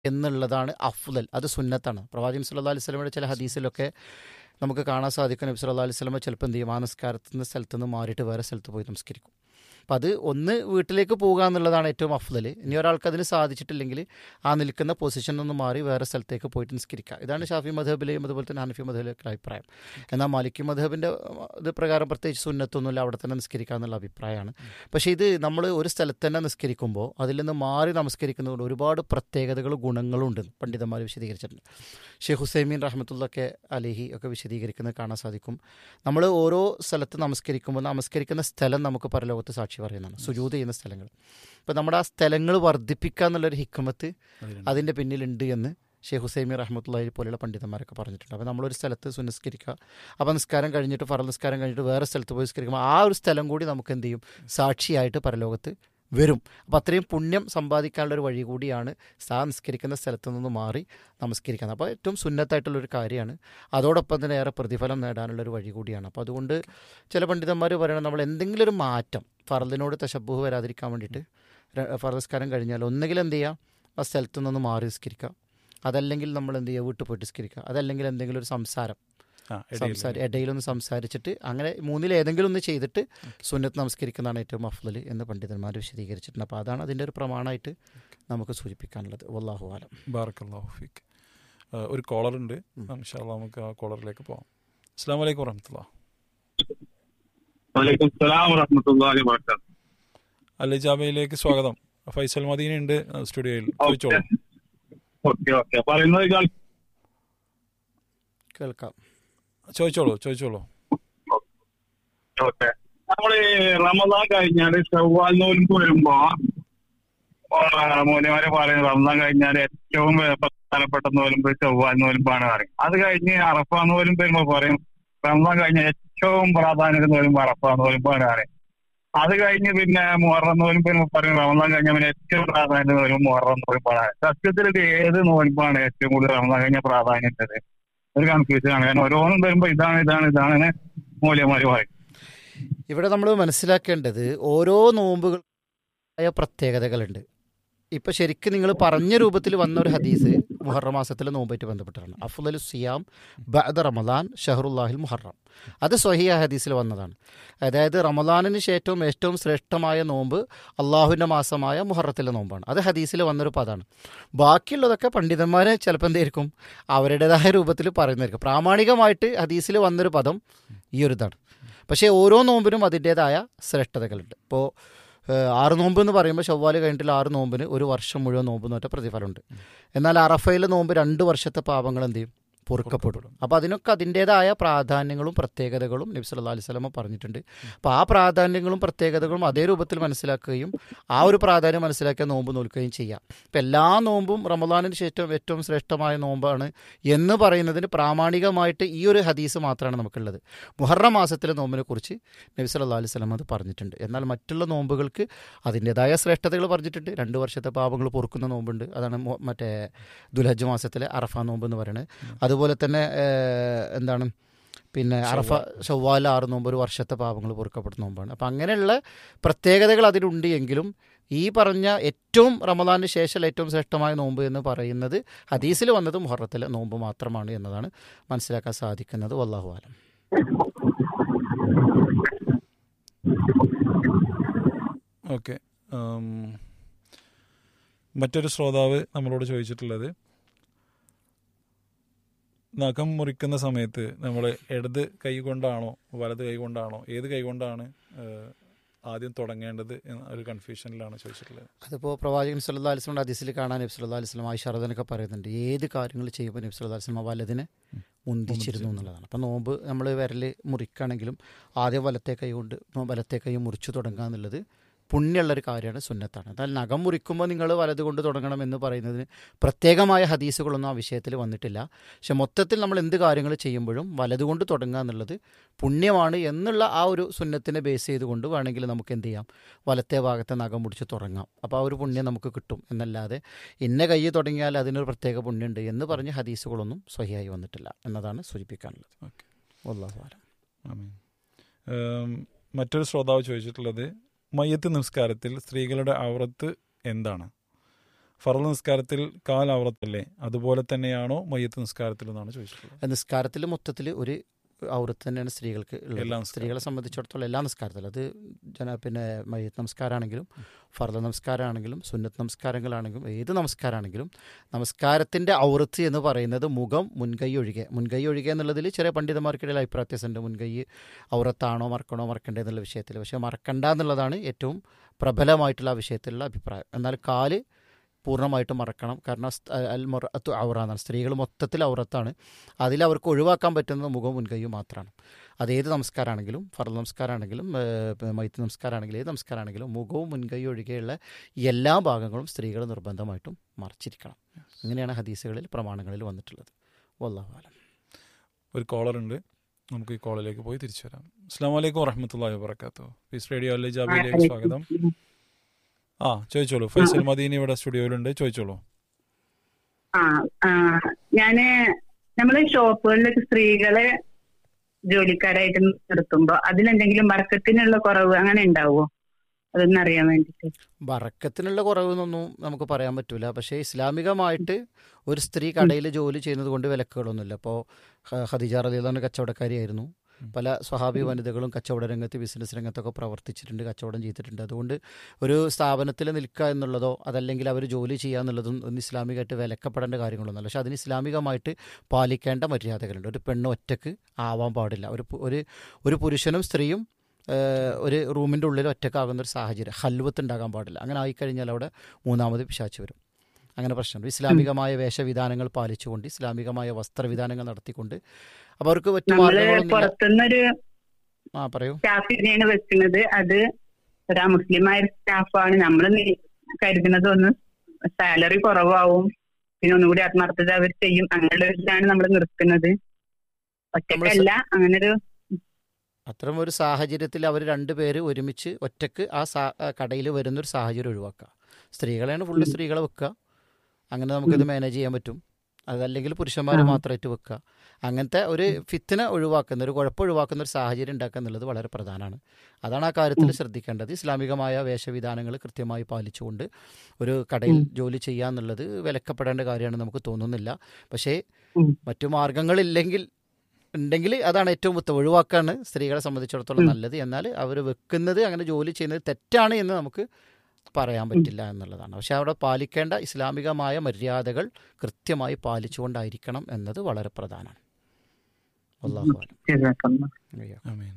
എന്നുള്ളതാണ് അഫ്ലൽ അത് സുന്നത്താണ് പ്രവാചകൻ സല്ലല്ലാഹു അലൈഹി വസല്ലമയുടെ ചില ഹദീസിലൊക്കെ നമുക്ക് കാണാൻ സാധിക്കും നബി സല്ലല്ലാഹു അലൈഹി വസല്ലമ ചിലപ്പോൾ എന്ത് ചെയ്യും ആ നിസ്കാരത്തിൻ്റെ സ്ഥലത്ത് നിന്ന് മാറിയിട്ട് വേറെ സ്ഥലത്ത് പോയി നമസ്കരിക്കും അപ്പം അത് ഒന്ന് വീട്ടിലേക്ക് പോകുക എന്നുള്ളതാണ് ഏറ്റവും അഫ്ലൽ ഇനി ഒരാൾക്ക് അതിന് സാധിച്ചിട്ടില്ലെങ്കിൽ ആ നിൽക്കുന്ന പൊസിഷനിൽ നിന്ന് മാറി വേറെ സ്ഥലത്തേക്ക് പോയിട്ട് നിസ്കരിക്കുക ഇതാണ് ഷാഫി മധബിലെയും അതുപോലെ തന്നെ ഹനഫി മധബിലൊക്കെ അഭിപ്രായം എന്നാൽ മാലിക്കി മധബിൻ്റെ ഇത് പ്രകാരം പ്രത്യേകിച്ച് സുന്നത്തൊന്നുമില്ല അവിടെ തന്നെ നിസ്കരിക്കുക എന്നുള്ള അഭിപ്രായമാണ് പക്ഷേ ഇത് നമ്മൾ ഒരു സ്ഥലത്ത് തന്നെ നിസ്കരിക്കുമ്പോൾ അതിൽ നിന്ന് മാറി നമസ്കരിക്കുന്നതുകൊണ്ട് ഒരുപാട് പ്രത്യേകതകളും ഗുണങ്ങളും ഉണ്ട് പണ്ഡിതന്മാർ വിശദീകരിച്ചിട്ടുണ്ട് ഷെയ്ഖ് ഹുസൈമീൻ റഹ്മത്തുള്ളൊക്കെ അലിഹി ഒക്കെ വിശദീകരിക്കുന്നത് കാണാൻ സാധിക്കും നമ്മൾ ഓരോ സ്ഥലത്ത് നമസ്കരിക്കുമ്പോൾ നമസ്കരിക്കുന്ന സ്ഥലം നമുക്ക് പരലോകത്ത് സാക്ഷി പറയുന്നതാണ് സുജൂത് ചെയ്യുന്ന സ്ഥലങ്ങൾ അപ്പോൾ നമ്മുടെ ആ സ്ഥലങ്ങൾ വർദ്ധിപ്പിക്കുക എന്നുള്ളൊരു ഹിക്കമത്ത് അതിൻ്റെ പിന്നിലുണ്ട് എന്ന് ഷെയ്ഖ് ഹുസൈമി റഹ്മത്തുള്ളി പോലെയുള്ള പണ്ഡിതന്മാരൊക്കെ പറഞ്ഞിട്ടുണ്ട് അപ്പോൾ നമ്മളൊരു സ്ഥലത്ത് സുനിസ്കരിക്കുക അപ്പോൾ നിസ്കാരം കഴിഞ്ഞിട്ട് ഫറൽ നിസ്കാരം കഴിഞ്ഞിട്ട് വേറെ സ്ഥലത്ത് പോയി നിസ്കരിക്കുമ്പോൾ ആ ഒരു സ്ഥലം കൂടി നമുക്ക് എന്ത് ചെയ്യും സാക്ഷിയായിട്ട് പരലോകത്ത് വരും അപ്പോൾ അത്രയും പുണ്യം സമ്പാദിക്കാനുള്ള ഒരു വഴി കൂടിയാണ് സാ നിസ്കരിക്കുന്ന സ്ഥലത്ത് നിന്ന് മാറി നമസ്കരിക്കുന്നത് അപ്പോൾ ഏറ്റവും സുന്നത്തായിട്ടുള്ളൊരു കാര്യമാണ് അതോടൊപ്പം തന്നെ ഏറെ പ്രതിഫലം നേടാനുള്ള ഒരു വഴി കൂടിയാണ് അപ്പോൾ അതുകൊണ്ട് ചില പണ്ഡിതന്മാർ പറയണം നമ്മൾ എന്തെങ്കിലും ഒരു മാറ്റം ഫറലിനോട് തശബുഹ് വരാതിരിക്കാൻ വേണ്ടിയിട്ട് ഫറൽ നിസ്കാരം കഴിഞ്ഞാൽ ഒന്നുകിൽ എന്ത് ചെയ്യുക ആ സ്ഥലത്ത് നിന്ന് മാറി നിസ്കരിക്കുക അതല്ലെങ്കിൽ നമ്മൾ എന്ത് ചെയ്യുക വീട്ടിൽ പോയിട്ട് നിസ്കരിക്കുക അതല്ലെങ്കിൽ എന്തെങ്കിലും ഒരു സംസാരം ആ, ഇടയിൽ. സംസാര ഇടയിലൊന്ന് സംസാരിച്ചിട്ട് അങ്ങനെ മൂന്നിൽ ഏതെങ്കിലും ഒന്ന് ചെയ്തിട്ട് സുന്നത്ത് നമസ്കരിക്കുന്നതാണ് ഏറ്റവും അഫ്ലൽ എന്ന് പണ്ഡിതന്മാർ വിശദീകരിച്ചിട്ടുണ്ട് അപ്പോൾ അതാണ് അതിൻ്റെ ഒരു പ്രമാണമായിട്ട് നമുക്ക് സൂചിപ്പിക്കാനുള്ളത് വല്ലാഹു ആലം ബാറക്കല്ലാഹു ഫീക്ക് ആ, ഒരു കോളർ ഉണ്ട് ഇൻഷാല്ലാ നമുക്ക് ആ കോളറിലേക്ക് പോകാം അസ്സാം വലൈക്കും വറഹമത്തുള്ള വലൈക്കും സലാം വറഹ്മത്തുള്ളാഹി വബറകാതുഹു അല്ലെ ജാബയിലേക്ക് സ്വാഗതം ഫൈസൽ മദീന ഉണ്ട് സ്റ്റുഡിയോയിൽ ചോദിച്ചോളൂ ഓക്കെ ഓക്കെ പറയുന്നത് കേൾ കേൾക്കാം ചോദിച്ചോളൂ ചോദിച്ചോളൂ ഓക്കെ നമ്മള് റമദാൻ കഴിഞ്ഞാല് ചൊവ്വാൽ നോൽമ്പ് വരുമ്പോ മോനിമാരെ പറയുന്നത് റമദാൻ കഴിഞ്ഞാൽ ഏറ്റവും പ്രധാനപ്പെട്ട നോൽമ്പ് ചൊവ്വാൽ നോൽമ്പാണ് പറയും അത് കഴിഞ്ഞ് അറഫ നോൽമ്പ് വരുമ്പോ പറയും റമദാൻ കഴിഞ്ഞ ഏറ്റവും പ്രാധാന്യത നോൽമ്പ് അറഫ നോൽമ്പാണ് പറയും അത് കഴിഞ്ഞ് പിന്നെ മുഹറം നോൽമ്പ് വരുമ്പോ പറയും റമദാൻ കഴിഞ്ഞ പിന്നെ ഏറ്റവും പ്രാധാന്യത നോൽമ്പ് മുഹറം നോൽമ്പാണ് സത്യത്തിൽ ഇത് ഏത് നോൽമ്പാണ് ഏറ്റവും കൂടുതൽ റമദാൻ കഴിഞ്ഞ പ്രാധാന്യത്തത് ഒരു കൺഫ്യൂഷൻ ആണ് കാരണം ഓരോന്നും വരുമ്പോ ഇതാണ് ഇതാണ് ഇതാണ് മൂല്യമാര് പറയും ഇവിടെ നമ്മൾ മനസ്സിലാക്കേണ്ടത് ഓരോ നോമ്പുകളായ പ്രത്യേകതകളുണ്ട് ഇപ്പം ശരിക്കും നിങ്ങൾ പറഞ്ഞ രൂപത്തിൽ വന്ന ഒരു ഹദീസ് മുഹറം മാസത്തിലെ നോമ്പായിട്ട് ബന്ധപ്പെട്ടാണ് അഫുദൽ സിയാം ബഅദ് റമദാൻ ഷഹറുല്ലാഹിൽ മുഹറം അത് സ്വഹിയ ഹദീസിൽ വന്നതാണ് അതായത് റമദാനിന് ശേഷവും ഏറ്റവും ശ്രേഷ്ഠമായ നോമ്പ് അള്ളാഹുവിൻ്റെ മാസമായ മുഹറത്തിലെ നോമ്പാണ് അത് ഹദീസിൽ വന്നൊരു പദമാണ് ബാക്കിയുള്ളതൊക്കെ പണ്ഡിതന്മാർ ചിലപ്പോൾ എന്തായിരിക്കും അവരുടേതായ രൂപത്തിൽ പറയുന്നതായിരിക്കും പ്രാമാണികമായിട്ട് ഹദീസിൽ വന്നൊരു പദം ഈ ഒരു ഇതാണ് പക്ഷേ ഓരോ നോമ്പിനും അതിൻ്റേതായ ശ്രേഷ്ഠതകളുണ്ട് ഇപ്പോൾ ആറ് നോമ്പ് എന്ന് പറയുമ്പോൾ ചൊവ്വാല് കഴിഞ്ഞിട്ടുള്ള ആറ് നോമ്പിന് ഒരു വർഷം മുഴുവൻ നോമ്പ് നോറ്റ പ്രതിഫലമുണ്ട് എന്നാൽ അറഫയിലെ നോമ്പ് രണ്ട് വർഷത്തെ പാപങ്ങൾ എന്ത് ചെയ്യും പൊറുക്കപ്പെടും അപ്പോൾ അതിനൊക്കെ അതിൻ്റേതായ പ്രാധാന്യങ്ങളും പ്രത്യേകതകളും നബി സല്ലല്ലാഹു അലൈഹി വസല്ലമ പറഞ്ഞിട്ടുണ്ട് അപ്പോൾ ആ പ്രാധാന്യങ്ങളും പ്രത്യേകതകളും അതേ രൂപത്തിൽ മനസ്സിലാക്കുകയും ആ ഒരു പ്രാധാന്യം മനസ്സിലാക്കിയ നോമ്പ് നോൽക്കുകയും ചെയ്യാം ഇപ്പം എല്ലാ നോമ്പും റമദാനിന് ശേഷം ഏറ്റവും ശ്രേഷ്ഠമായ നോമ്പാണ് എന്ന് പറയുന്നതിന് പ്രാമാണികമായിട്ട് ഈ ഒരു ഹദീസ് മാത്രമാണ് നമുക്കുള്ളത് മുഹറം മാസത്തിലെ നോമ്പിനെ കുറിച്ച് നബി സല്ലല്ലാഹു അലൈഹി വസല്ലം അത് പറഞ്ഞിട്ടുണ്ട് എന്നാൽ മറ്റുള്ള നോമ്പുകൾക്ക് അതിൻ്റെതായ ശ്രേഷ്ഠതകൾ പറഞ്ഞിട്ടുണ്ട് രണ്ട് വർഷത്തെ പാപങ്ങൾ പൊറുക്കുന്ന നോമ്പുണ്ട് അതാണ് മു- മറ്റേ ദുൽഹജ്ജ് മാസത്തിലെ അറഫ നോമ്പ് എന്ന് പറയുന്നത് അതുപോലെ തന്നെ ഏഹ്, എന്താണ് പിന്നെ അറഫ ചൊവ്വാല ആറ് നോമ്പ് ഒരു വർഷത്തെ പാപങ്ങൾ പൊറുക്കപ്പെടുന്ന നോമ്പാണ് അപ്പം അങ്ങനെയുള്ള പ്രത്യേകതകൾ അതിലുണ്ട് എങ്കിലും ഈ പറഞ്ഞ ഏറ്റവും റമദാനിന് ശേഷം ഏറ്റവും ശ്രേഷ്ഠമായ നോമ്പ് എന്ന് പറയുന്നത് ഹദീസിൽ വന്നത് മുഹറത്തിലെ നോമ്പ് മാത്രമാണ് എന്നതാണ് മനസ്സിലാക്കാൻ സാധിക്കുന്നത് വല്ലാഹു ആലം ഓക്കെ മറ്റൊരു ശ്രോതാവ് നമ്മളോട് ചോദിച്ചിട്ടുള്ളത് നഖം മുറിക്കുന്ന സമയത്ത് നമ്മൾ ഇടത് കൈ കൊണ്ടാണോ വലത് കൈ കൊണ്ടാണോ ഏത് കൈ കൊണ്ടാണ് ഏഹ്, ആദ്യം തുടങ്ങേണ്ടത് എന്ന ഒരു കൺഫ്യൂഷനിലാണ് ചോദിച്ചിട്ടുള്ളത് അതിപ്പോൾ പ്രവാചകൻ സല്ലല്ലാഹു അലൈഹി വസല്ലം ഹദീസിൽ കാണാൻ നബി സല്ലല്ലാഹു അലൈഹി വസല്ലം ആയിഷറദനൊക്കെ പറയുന്നുണ്ട് ഏത് കാര്യങ്ങൾ ചെയ്യുമ്പോൾ നബി സല്ലല്ലാഹു അലൈഹി വസല്ലം വലതിനെ മുന്തിച്ചിരുന്നു എന്നുള്ളതാണ് അപ്പം നോമ്പ് നമ്മൾ വിരൽ മുറിക്കുകയാണെങ്കിലും ആദ്യം വലത്തെ കൈ കൊണ്ട് വലത്തെ കൈ മുറിച്ചു തുടങ്ങുക എന്നുള്ളത് പുണ്യമുള്ളൊരു കാര്യമാണ് സുന്നത്താണ് എന്നാൽ നഖം മുറിക്കുമ്പോൾ നിങ്ങൾ വലത് കൊണ്ട് തുടങ്ങണം എന്ന് പറയുന്നതിന് പ്രത്യേകമായ ഹദീസുകളൊന്നും ആ വിഷയത്തിൽ വന്നിട്ടില്ല പക്ഷെ മൊത്തത്തിൽ നമ്മൾ എന്ത് കാര്യങ്ങൾ ചെയ്യുമ്പോഴും വലതുകൊണ്ട് തുടങ്ങുക എന്നുള്ളത് പുണ്യമാണ് എന്നുള്ള ആ ഒരു സുന്നത്തിനെ ബേസ് ചെയ്തുകൊണ്ട് വേണമെങ്കിൽ നമുക്ക് എന്ത് ചെയ്യാം വലത്തെ ഭാഗത്തെ നഖം മുടിച്ച് തുടങ്ങാം അപ്പോൾ ആ ഒരു പുണ്യം നമുക്ക് കിട്ടും എന്നല്ലാതെ ഇന്ന കൈ തുടങ്ങിയാൽ അതിനൊരു പ്രത്യേക പുണ്യമുണ്ട് എന്ന് പറഞ്ഞ് ഹദീസുകളൊന്നും സ്വഹിയായി വന്നിട്ടില്ല എന്നതാണ് സൂചിപ്പിക്കാനുള്ളത് ഓക്കെ അല്ലാഹു ആലം ആമീൻ. ഏം, മറ്റൊരു ശ്രോതാവ് ചോദിച്ചിട്ടുള്ളത് മയ്യത്ത് നിസ്കാരത്തിൽ സ്ത്രീകളുടെ ഔറത്ത് എന്താണ് ഫറൽ നിസ്കാരത്തിൽ കാൽ ഔറത്തല്ലേ അതുപോലെ തന്നെയാണോ മയ്യത്ത് നിസ്കാരത്തിൽ എന്നാണ് ചോദിച്ചിട്ടുള്ളത് നിസ്കാരത്തിൽ മൊത്തത്തിൽ ഒരു ഔറത്ത് തന്നെയാണ് സ്ത്രീകൾക്ക് ഉള്ളത്. എല്ലാ നിസ്കാരത്തിലും. സ്ത്രീകളെ സംബന്ധിച്ചിടത്തോളം എല്ലാ നിസ്കാരത്തിലും അത് ജന പിന്നെ മയ്യത്ത് നമസ്കാരമാണെങ്കിലും ഫർദ നമസ്കാരമാണെങ്കിലും സുന്നത്ത് നമസ്കാരങ്ങളാണെങ്കിലും ഏത് നമസ്കാരമാണെങ്കിലും നമസ്കാരത്തിൻ്റെ ഔറത്ത് എന്ന് പറയുന്നത് മുഖം മുൻകൈ ഒഴികെ മുൻകൈ ഒഴികെ എന്നുള്ളതിൽ ചെറിയ പണ്ഡിതന്മാർക്കിടയിൽ അഭിപ്രായ വ്യത്യാസമുണ്ട് മുൻകൈ ഔറത്താണോ മറക്കണോ മറക്കണ്ടേ എന്നുള്ള വിഷയത്തിൽ പക്ഷേ മറക്കണ്ട എന്നുള്ളതാണ് ഏറ്റവും പ്രബലമായിട്ടുള്ള ആ വിഷയത്തിലുള്ള അഭിപ്രായം എന്നാൽ കാല് പൂർണ്ണമായിട്ടും മറക്കണം കാരണം സ്- അൽ മുറത്തു ഔറാന്നാണ് സ്ത്രീകൾ മൊത്തത്തിൽ ഔറത്താണ് അതിൽ അവർക്ക് ഒഴിവാക്കാൻ പറ്റുന്നത് മുഖവും മുൻകൈയും മാത്രമാണ് അതേത് നമസ്കാരമാണെങ്കിലും ഫർദ് നമസ്കാരമാണെങ്കിലും ഏഹ്, മൈത്ത് നമസ്കാരമാണെങ്കിലും ഏത് നമസ്കാരമാണെങ്കിലും മുഖവും മുൻകൈയും ഒഴികെയുള്ള എല്ലാ ഭാഗങ്ങളും സ്ത്രീകൾ നിർബന്ധമായിട്ടും മറച്ചിരിക്കണം അങ്ങനെയാണ് ഹദീസുകളിൽ പ്രമാണങ്ങളിൽ വന്നിട്ടുള്ളത് വല്ലാഹുലം ഒരു കോളർ ഉണ്ട് നമുക്ക് ഈ കോളിലേക്ക് പോയി തിരിച്ചു വരാം അസ്സാം വലൈക്കും വറഹമത്തല്ലാ വാബർക്കാത്തു പീസ് റേഡിയോ അല്ലെ ജാബിയിലേക്ക് സ്വാഗതം ആ ചോദിച്ചോളൂ ഫൈസൽ മദീനി ഇവിടെ സ്റ്റുഡിയോയിലുണ്ട് ചോദിച്ചോളൂ ആ ആ ഞാന് നമ്മള് ഷോപ്പുകളിലൊക്കെ സ്ത്രീകളെ ജോലിക്കാരായിട്ട് നിർത്തുമ്പോ അതിലെന്തെങ്കിലും വർക്കത്തിനുള്ള കുറവ് അങ്ങനെ ഉണ്ടാവുമോ അതൊന്നും അറിയാൻ വേണ്ടിട്ട് ബറക്കത്തിനുള്ള കുറവെന്നൊന്നും നമുക്ക് പറയാൻ പറ്റില്ല പക്ഷേ ഇസ്ലാമികമായിട്ട് ഒരു സ്ത്രീ കടയിൽ ജോലി ചെയ്യുന്നത് കൊണ്ട് വിലക്കുകളൊന്നുമില്ല അപ്പോൾ ഖദീജ റലിയുള്ള കച്ചവടക്കാരിയായിരുന്നു പല സ്വഹാബി വനിതകളും കച്ചവട രംഗത്ത് ബിസിനസ് രംഗത്തൊക്കെ പ്രവർത്തിച്ചിട്ടുണ്ട് കച്ചവടം ചെയ്തിട്ടുണ്ട് അതുകൊണ്ട് ഒരു സ്ഥാപനത്തിൽ നിൽക്കുക എന്നുള്ളതോ അതല്ലെങ്കിൽ അവർ ജോലി ചെയ്യുക എന്നുള്ളതും ഒന്നും ഇസ്ലാമികമായിട്ട് വിലക്കപ്പെടേണ്ട കാര്യങ്ങളൊന്നുമല്ല പക്ഷെ അതിന് ഇസ്ലാമികമായിട്ട് പാലിക്കേണ്ട മര്യാദകളുണ്ട് ഒരു പെണ്ണ് ഒറ്റക്ക് ആവാൻ പാടില്ല ഒരു പു- ഒരു ഒരു പുരുഷനും സ്ത്രീയും ഏഹ്, ഒരു റൂമിൻ്റെ ഉള്ളിൽ ഒറ്റക്കാകുന്ന ഒരു സാഹചര്യം ഹൽവത്ത് ഉണ്ടാകാൻ പാടില്ല അങ്ങനെ ആയിക്കഴിഞ്ഞാൽ അവിടെ മൂന്നാമത് പിശാച്ച് വരും അങ്ങനെ പ്രശ്നമുണ്ട് ഇസ്ലാമികമായ വേഷവിധാനങ്ങൾ പാലിച്ചുകൊണ്ട് ഇസ്ലാമികമായ വസ്ത്രവിധാനങ്ങൾ നടത്തിക്കൊണ്ട് അപ്പോൾ അവർക്ക് മറ്റു നമ്മള് മാർഗങ്ങളൊന്നുമില്ല പുറത്തുനിന്നൊരു ആ പറയൂ സ്റ്റാഫിനെയാണ് വെക്കുന്നത് അത് ഒരു മുസ്ലിമായ സ്റ്റാഫാണ് നമ്മൾ കരുതുന്നത് ഒന്ന് സാലറി കുറവാവും പിന്നെ ഒന്നുകൂടി ആത്മാർത്ഥത അവർ ചെയ്യും അങ്ങനെയുള്ള ഒരു ഇതാണ് നമ്മൾ നിർത്തുന്നത് ഒറ്റക്കല്ല അങ്ങനൊരു അത്തരം ഒരു സാഹചര്യത്തിൽ അവർ രണ്ടുപേര് ഒരുമിച്ച് ഒറ്റക്ക് ആ സാ കടയിൽ വരുന്നൊരു സാഹചര്യം ഒഴിവാക്കുക സ്ത്രീകളെയാണ് ഫുള്ള് സ്ത്രീകളെ വെക്കുക അങ്ങനെ നമുക്കിത് മാനേജ് ചെയ്യാൻ പറ്റും അതല്ലെങ്കിൽ പുരുഷന്മാർ ആ. മാത്രമായിട്ട് വെക്കുക അങ്ങനത്തെ ഒരു ഫിത്തിനെ ഒഴിവാക്കുന്ന ഒരു കുഴപ്പം ഒഴിവാക്കുന്ന ഒരു സാഹചര്യം ഉണ്ടാക്കുക എന്നുള്ളത് വളരെ പ്രധാനമാണ് അതാണ് ആ കാര്യത്തിൽ ശ്രദ്ധിക്കേണ്ടത് ഇസ്ലാമികമായ വേഷവിധാനങ്ങൾ കൃത്യമായി പാലിച്ചുകൊണ്ട് ഒരു കടയിൽ ഉം. ജോലി ചെയ്യുക എന്നുള്ളത് വിലക്കപ്പെടേണ്ട കാര്യമാണ് നമുക്ക് തോന്നുന്നില്ല പക്ഷേ ഉം. മറ്റു മാർഗങ്ങളില്ലെങ്കിൽ ഉണ്ടെങ്കിൽ അതാണ് ഏറ്റവും ഉത്തമം ഒഴിവാക്കാണ് സ്ത്രീകളെ സംബന്ധിച്ചിടത്തോളം ഉം. നല്ലത് എന്നാൽ അവർ വെക്കുന്നത് അങ്ങനെ ജോലി ചെയ്യുന്നത് തെറ്റാണ് എന്ന് നമുക്ക് പറയാൻ പറ്റില്ല എന്നുള്ളതാണ് പക്ഷെ അവിടെ പാലിക്കേണ്ട ഇസ്ലാമികമായ മര്യാദകൾ കൃത്യമായി പാലിച്ചുകൊണ്ടായിരിക്കണം എന്നത് വളരെ പ്രധാനമാണ് അള്ളാഹു അലം. ജസാക്കല്ലാഹ്. അയ്യോ. ആമീൻ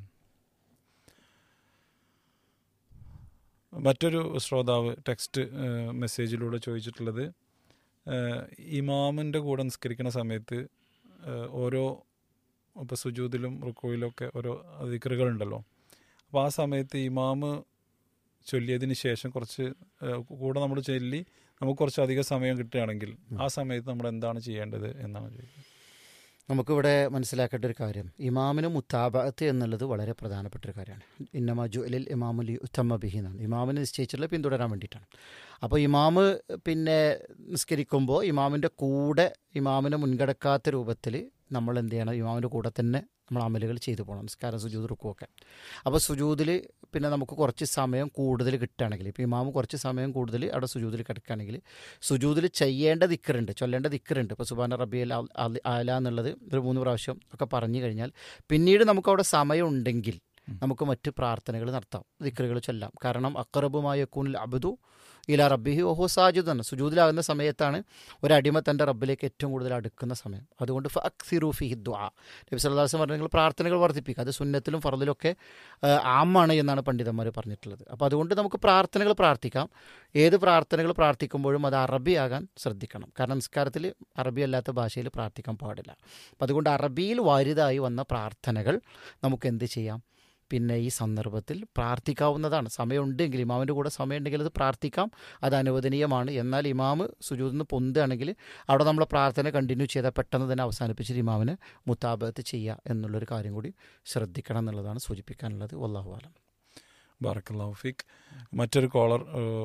മറ്റൊരു ശ്രോതാവ് ടെക്സ്റ്റ് ഏഹ്, മെസ്സേജിലൂടെ ചോദിച്ചിട്ടുള്ളത് ഏഹ്, ഇമാമിൻ്റെ കൂടെ നിസ്കരിക്കുന്ന സമയത്ത് ഏഹ്, ഓരോ ഇപ്പോൾ സുജൂദിലും റുക്കോയിലും ഒക്കെ ഓരോ ദിക്കറുകളുണ്ടല്ലോ അപ്പോൾ ആ സമയത്ത് ഇമാമ് ചൊല്ലിയതിന് ശേഷം കുറച്ച് ഏഹ്, കൂടെ നമ്മൾ ചൊല്ലി നമുക്ക് കുറച്ച് അധിക സമയം കിട്ടുകയാണെങ്കിൽ ആ സമയത്ത് നമ്മൾ എന്താണ് ചെയ്യേണ്ടത് എന്നാണ് ചോദിക്കുന്നത് നമുക്കിവിടെ മനസ്സിലാക്കേണ്ട ഒരു കാര്യം ഇമാമിന് മുത്താബത്ത് എന്നുള്ളത് വളരെ പ്രധാനപ്പെട്ട ഒരു കാര്യമാണ് ഇന്നമ ജുലിൽ ഇമാമുലി ഉത്തമ ബിഹി എന്നാണ് ഇമാമിനെ നിശ്ചയിച്ചിട്ടുള്ള പിന്തുടരാൻ വേണ്ടിയിട്ടാണ് അപ്പോൾ ഇമാമ് പിന്നെ നിസ്കരിക്കുമ്പോൾ ഇമാമിൻ്റെ കൂടെ ഇമാമിനെ മുൻകടക്കാത്ത രൂപത്തിൽ നമ്മൾ എന്ത് ചെയ്യണം ഇമാമിൻ്റെ കൂടെ തന്നെ നമ്മൾ അമലുകൾ ചെയ്തു പോകണം നിസ്കാരം സുജൂദ് റുക്കുമൊക്കെ അപ്പോൾ സുജൂദിൽ പിന്നെ നമുക്ക് കുറച്ച് സമയം കൂടുതൽ കിട്ടുകയാണെങ്കിൽ ഇപ്പോൾ ഇമാമ് കുറച്ച് സമയം കൂടുതൽ അവിടെ സുജൂദിൽ കിടക്കുകയാണെങ്കിൽ സുജൂദിൽ ചെയ്യേണ്ട ദിക്കറുണ്ട് ചൊല്ലേണ്ട ദിക്കറുണ്ട് ഇപ്പോൾ സുബാന റബിയൽ ആല എന്നുള്ളത് ഒരു മൂന്ന് പ്രാവശ്യം ഒക്കെ പറഞ്ഞു കഴിഞ്ഞാൽ പിന്നീട് നമുക്ക് അവിടെ സമയം ഉണ്ടെങ്കിൽ നമുക്ക് മറ്റ് പ്രാർത്ഥനകൾ നടത്താം ദിക്കറുകൾ ചൊല്ലാം കാരണം അക്രബുമായ കൂനിൽ അബുദു ഇല റബ്ബിഹി ഓഹോ സാജുദ് ആണ് സുജൂദിലാകുന്ന സമയത്താണ് ഒരടിമ തൻ്റെ റബ്ബിലേക്ക് ഏറ്റവും കൂടുതൽ അടുക്കുന്ന സമയം അതുകൊണ്ട് ഫ അക്സിറൂഫി ദ്വാ നബി സല്ലാസ് പറഞ്ഞ നിങ്ങൾ പ്രാർത്ഥനകൾ വർദ്ധിപ്പിക്കുക അത് സുന്നത്തിലും ഫറദിലൊക്കെ ആ, ആമാണ് എന്നാണ് പണ്ഡിതന്മാർ പറഞ്ഞിട്ടുള്ളത് അപ്പോൾ അതുകൊണ്ട് നമുക്ക് പ്രാർത്ഥനകൾ പ്രാർത്ഥിക്കാം ഏത് പ്രാർത്ഥനകൾ പ്രാർത്ഥിക്കുമ്പോഴും അത് അറബിയാകാൻ ശ്രദ്ധിക്കണം കാരണം നിസ്കാരത്തിൽ അറബി അല്ലാത്ത ഭാഷയിൽ പ്രാർത്ഥിക്കാൻ പാടില്ല അപ്പം അതുകൊണ്ട് അറബിയിൽ വാരിതായി വന്ന പ്രാർത്ഥനകൾ നമുക്ക് എന്ത് ചെയ്യാം പിന്നെ ഈ സന്ദർഭത്തിൽ പ്രാർത്ഥിക്കാവുന്നതാണ് സമയമുണ്ടെങ്കിൽ ഇമാമിൻ്റെ കൂടെ സമയമുണ്ടെങ്കിൽ അത് പ്രാർത്ഥിക്കാം അത് അനുവദനീയമാണ് എന്നാൽ ഇമാമ് സുജൂദിന്ന് പൊന്തുകയാണെങ്കിൽ അവിടെ നമ്മളെ പ്രാർത്ഥന കണ്ടിന്യൂ ചെയ്താൽ പെട്ടെന്ന് തന്നെ അവസാനിപ്പിച്ചിട്ട് ഇമാമിന് മുത്താബത്ത് ചെയ്യുക എന്നുള്ളൊരു കാര്യം കൂടി ശ്രദ്ധിക്കണം എന്നുള്ളതാണ് സൂചിപ്പിക്കാനുള്ളത് വല്ലാഹു ആലം ബാറക്കല്ലാഹു ഫീക്ക് മറ്റൊരു കോളർ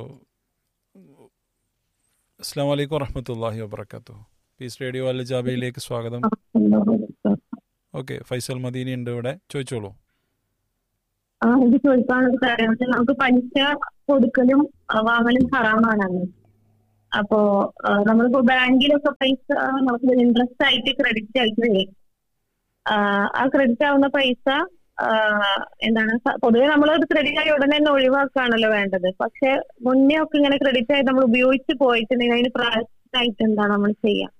അസ്സാം വലൈക്കും വറഹമത്തല്ലാഹി വബർക്കാത്തു പീസ് റേഡിയോ അല്ല ജാബയിലേക്ക് സ്വാഗതം ഓക്കെ ഫൈസൽ മദീനി ഉണ്ട് ഇവിടെ ചോദിച്ചോളൂ ആ ഇത് ചോദിക്കാനുള്ള കാര്യം വെച്ചാൽ നമുക്ക് പലിശ കൊടുക്കലും ആ, വാങ്ങലും ഹറാമാണ് അപ്പോ ആ, നമ്മളിപ്പോ ബാങ്കിലൊക്കെ പൈസ നമുക്ക് ഇൻട്രസ്റ്റ് ആയിട്ട് ക്രെഡിറ്റ് ആയിട്ടില്ലേ ആ, ആ ക്രെഡിറ്റ് ആവുന്ന പൈസ ആ, എന്താണ് സ- പൊതുവെ നമ്മൾ അത് ക്രെഡിറ്റ് ആയി ഉടനെ തന്നെ ഒഴിവാക്കുകയാണല്ലോ വേണ്ടത് പക്ഷെ മുന്നേ ഒക്കെ ഇങ്ങനെ ക്രെഡിറ്റ് ആയി നമ്മൾ ഉപയോഗിച്ച് പോയിട്ടുണ്ടെങ്കിൽ അതിന് പ്രായമായിട്ട് എന്താണ് നമ്മൾ ചെയ്യുക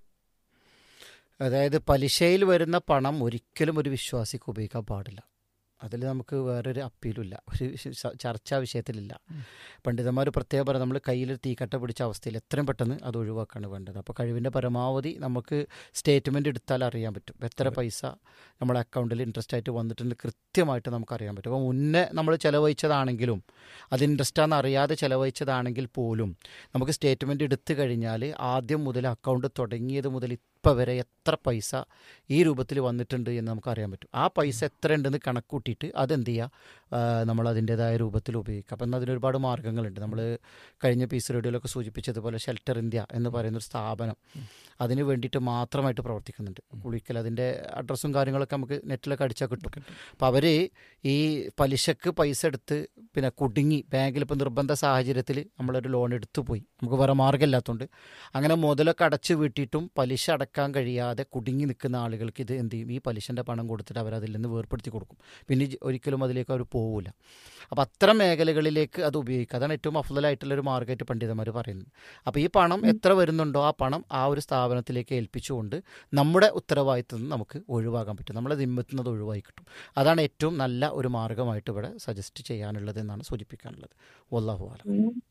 അതായത് പലിശയിൽ വരുന്ന പണം ഒരിക്കലും ഒരു വിശ്വാസിക്ക് ഉപയോഗിക്കാൻ പാടില്ല അതിൽ നമുക്ക് വേറൊരു അപ്പീലുമില്ല ഒരു ശ- ചർച്ചാ വിഷയത്തിലില്ല പണ്ഡിതന്മാർ പ്രത്യേകം പറയാം നമ്മൾ കയ്യിൽ തീക്കട്ട പിടിച്ച അവസ്ഥയിൽ എത്രയും പെട്ടെന്ന് അത് ഒഴിവാക്കാണ് വേണ്ടത് അപ്പോൾ കഴിവിൻ്റെ പരമാവധി നമുക്ക് സ്റ്റേറ്റ്മെൻറ്റ് എടുത്താൽ അറിയാൻ പറ്റും എത്ര പൈസ നമ്മുടെ അക്കൗണ്ടിൽ ഇൻട്രസ്റ്റ് ആയിട്ട് വന്നിട്ടുണ്ട് കൃത്യമായിട്ട് നമുക്ക് അറിയാൻ പറ്റും അപ്പോൾ മുന്നേ നമ്മൾ ചിലവഴിച്ചതാണെങ്കിലും അത് ഇൻട്രസ്റ്റാന്ന് അറിയാതെ ചിലവഴിച്ചതാണെങ്കിൽ പോലും നമുക്ക് സ്റ്റേറ്റ്മെൻറ്റ് എടുത്തു കഴിഞ്ഞാൽ ആദ്യം മുതൽ അക്കൗണ്ട് തുടങ്ങിയത് മുതൽ ഇപ്പം വരെ എത്ര പൈസ ഈ രൂപത്തിൽ വന്നിട്ടുണ്ട് എന്ന് നമുക്ക് അറിയാൻ പറ്റും ആ പൈസ എത്ര ഉണ്ടെന്ന് കണക്കൂട്ടിയിട്ട് അതെന്ത് ചെയ്യുക നമ്മൾ അതിൻ്റെതായ രൂപത്തിൽ ഉപയോഗിക്കുക അപ്പം അതിന് ഒരുപാട് മാർഗ്ഗങ്ങളുണ്ട് നമ്മൾ കഴിഞ്ഞ പീസ് റേഡിയോയിലൊക്കെ സൂചിപ്പിച്ചതുപോലെ ഷെൽട്ടർ ഇന്ത്യ എന്ന് പറയുന്നൊരു സ്ഥാപനം അതിന് വേണ്ടിയിട്ട് മാത്രമായിട്ട് പ്രവർത്തിക്കുന്നുണ്ട് കുളിക്കൽ അതിൻ്റെ അഡ്രസ്സും കാര്യങ്ങളൊക്കെ നമുക്ക് നെറ്റിലൊക്കെ അടിച്ചാൽ കിട്ടും അപ്പം അവർ ഈ പലിശക്ക് പൈസ എടുത്ത് പിന്നെ കുടുങ്ങി ബാങ്കിൽ ഇപ്പോൾ നിർബന്ധ സാഹചര്യത്തിൽ നമ്മളൊരു ലോൺ എടുത്തു പോയി നമുക്ക് വേറെ മാർഗ്ഗമില്ലാത്തതുകൊണ്ട് അങ്ങനെ മുതലൊക്കെ അടച്ചു വീട്ടിയിട്ടും പലിശ അടക്കാൻ കഴിയാതെ കുടുങ്ങി നിൽക്കുന്ന ആളുകൾക്ക് ഇത് എന്ത് ചെയ്യും ഈ പലിശൻ്റെ പണം കൊടുത്തിട്ട് അവർ അതിൽ നിന്ന് വേർപ്പെടുത്തി കൊടുക്കും പിന്നെ ജി- ഒരിക്കലും അതിലേക്ക് അവർ പോവില്ല അപ്പോൾ അത്തരം മേഖലകളിലേക്ക് അത് ഉപയോഗിക്കുക അതാണ് ഏറ്റവും അഫ്ലായിട്ടുള്ളൊരു മാർഗ്ഗമായിട്ട് പണ്ഡിതന്മാർ പറയുന്നത് അപ്പോൾ ഈ പണം എത്ര വരുന്നുണ്ടോ ആ പണം ആ ഒരു സ്ഥാപനത്തിലേക്ക് ഏൽപ്പിച്ചുകൊണ്ട് നമ്മുടെ ഉത്തരവാദിത്തം നിന്ന് നമുക്ക് ഒഴിവാക്കാൻ പറ്റും നമ്മളെ ദിമ്മത്തുന്നത് ഒഴിവായി കിട്ടും അതാണ് ഏറ്റവും നല്ല ഒരു മാർഗ്ഗമായിട്ട് ഇവിടെ സജസ്റ്റ് ചെയ്യാനുള്ളത് എന്നാണ് സൂചിപ്പിക്കാനുള്ളത് വല്ലാഹു ആലം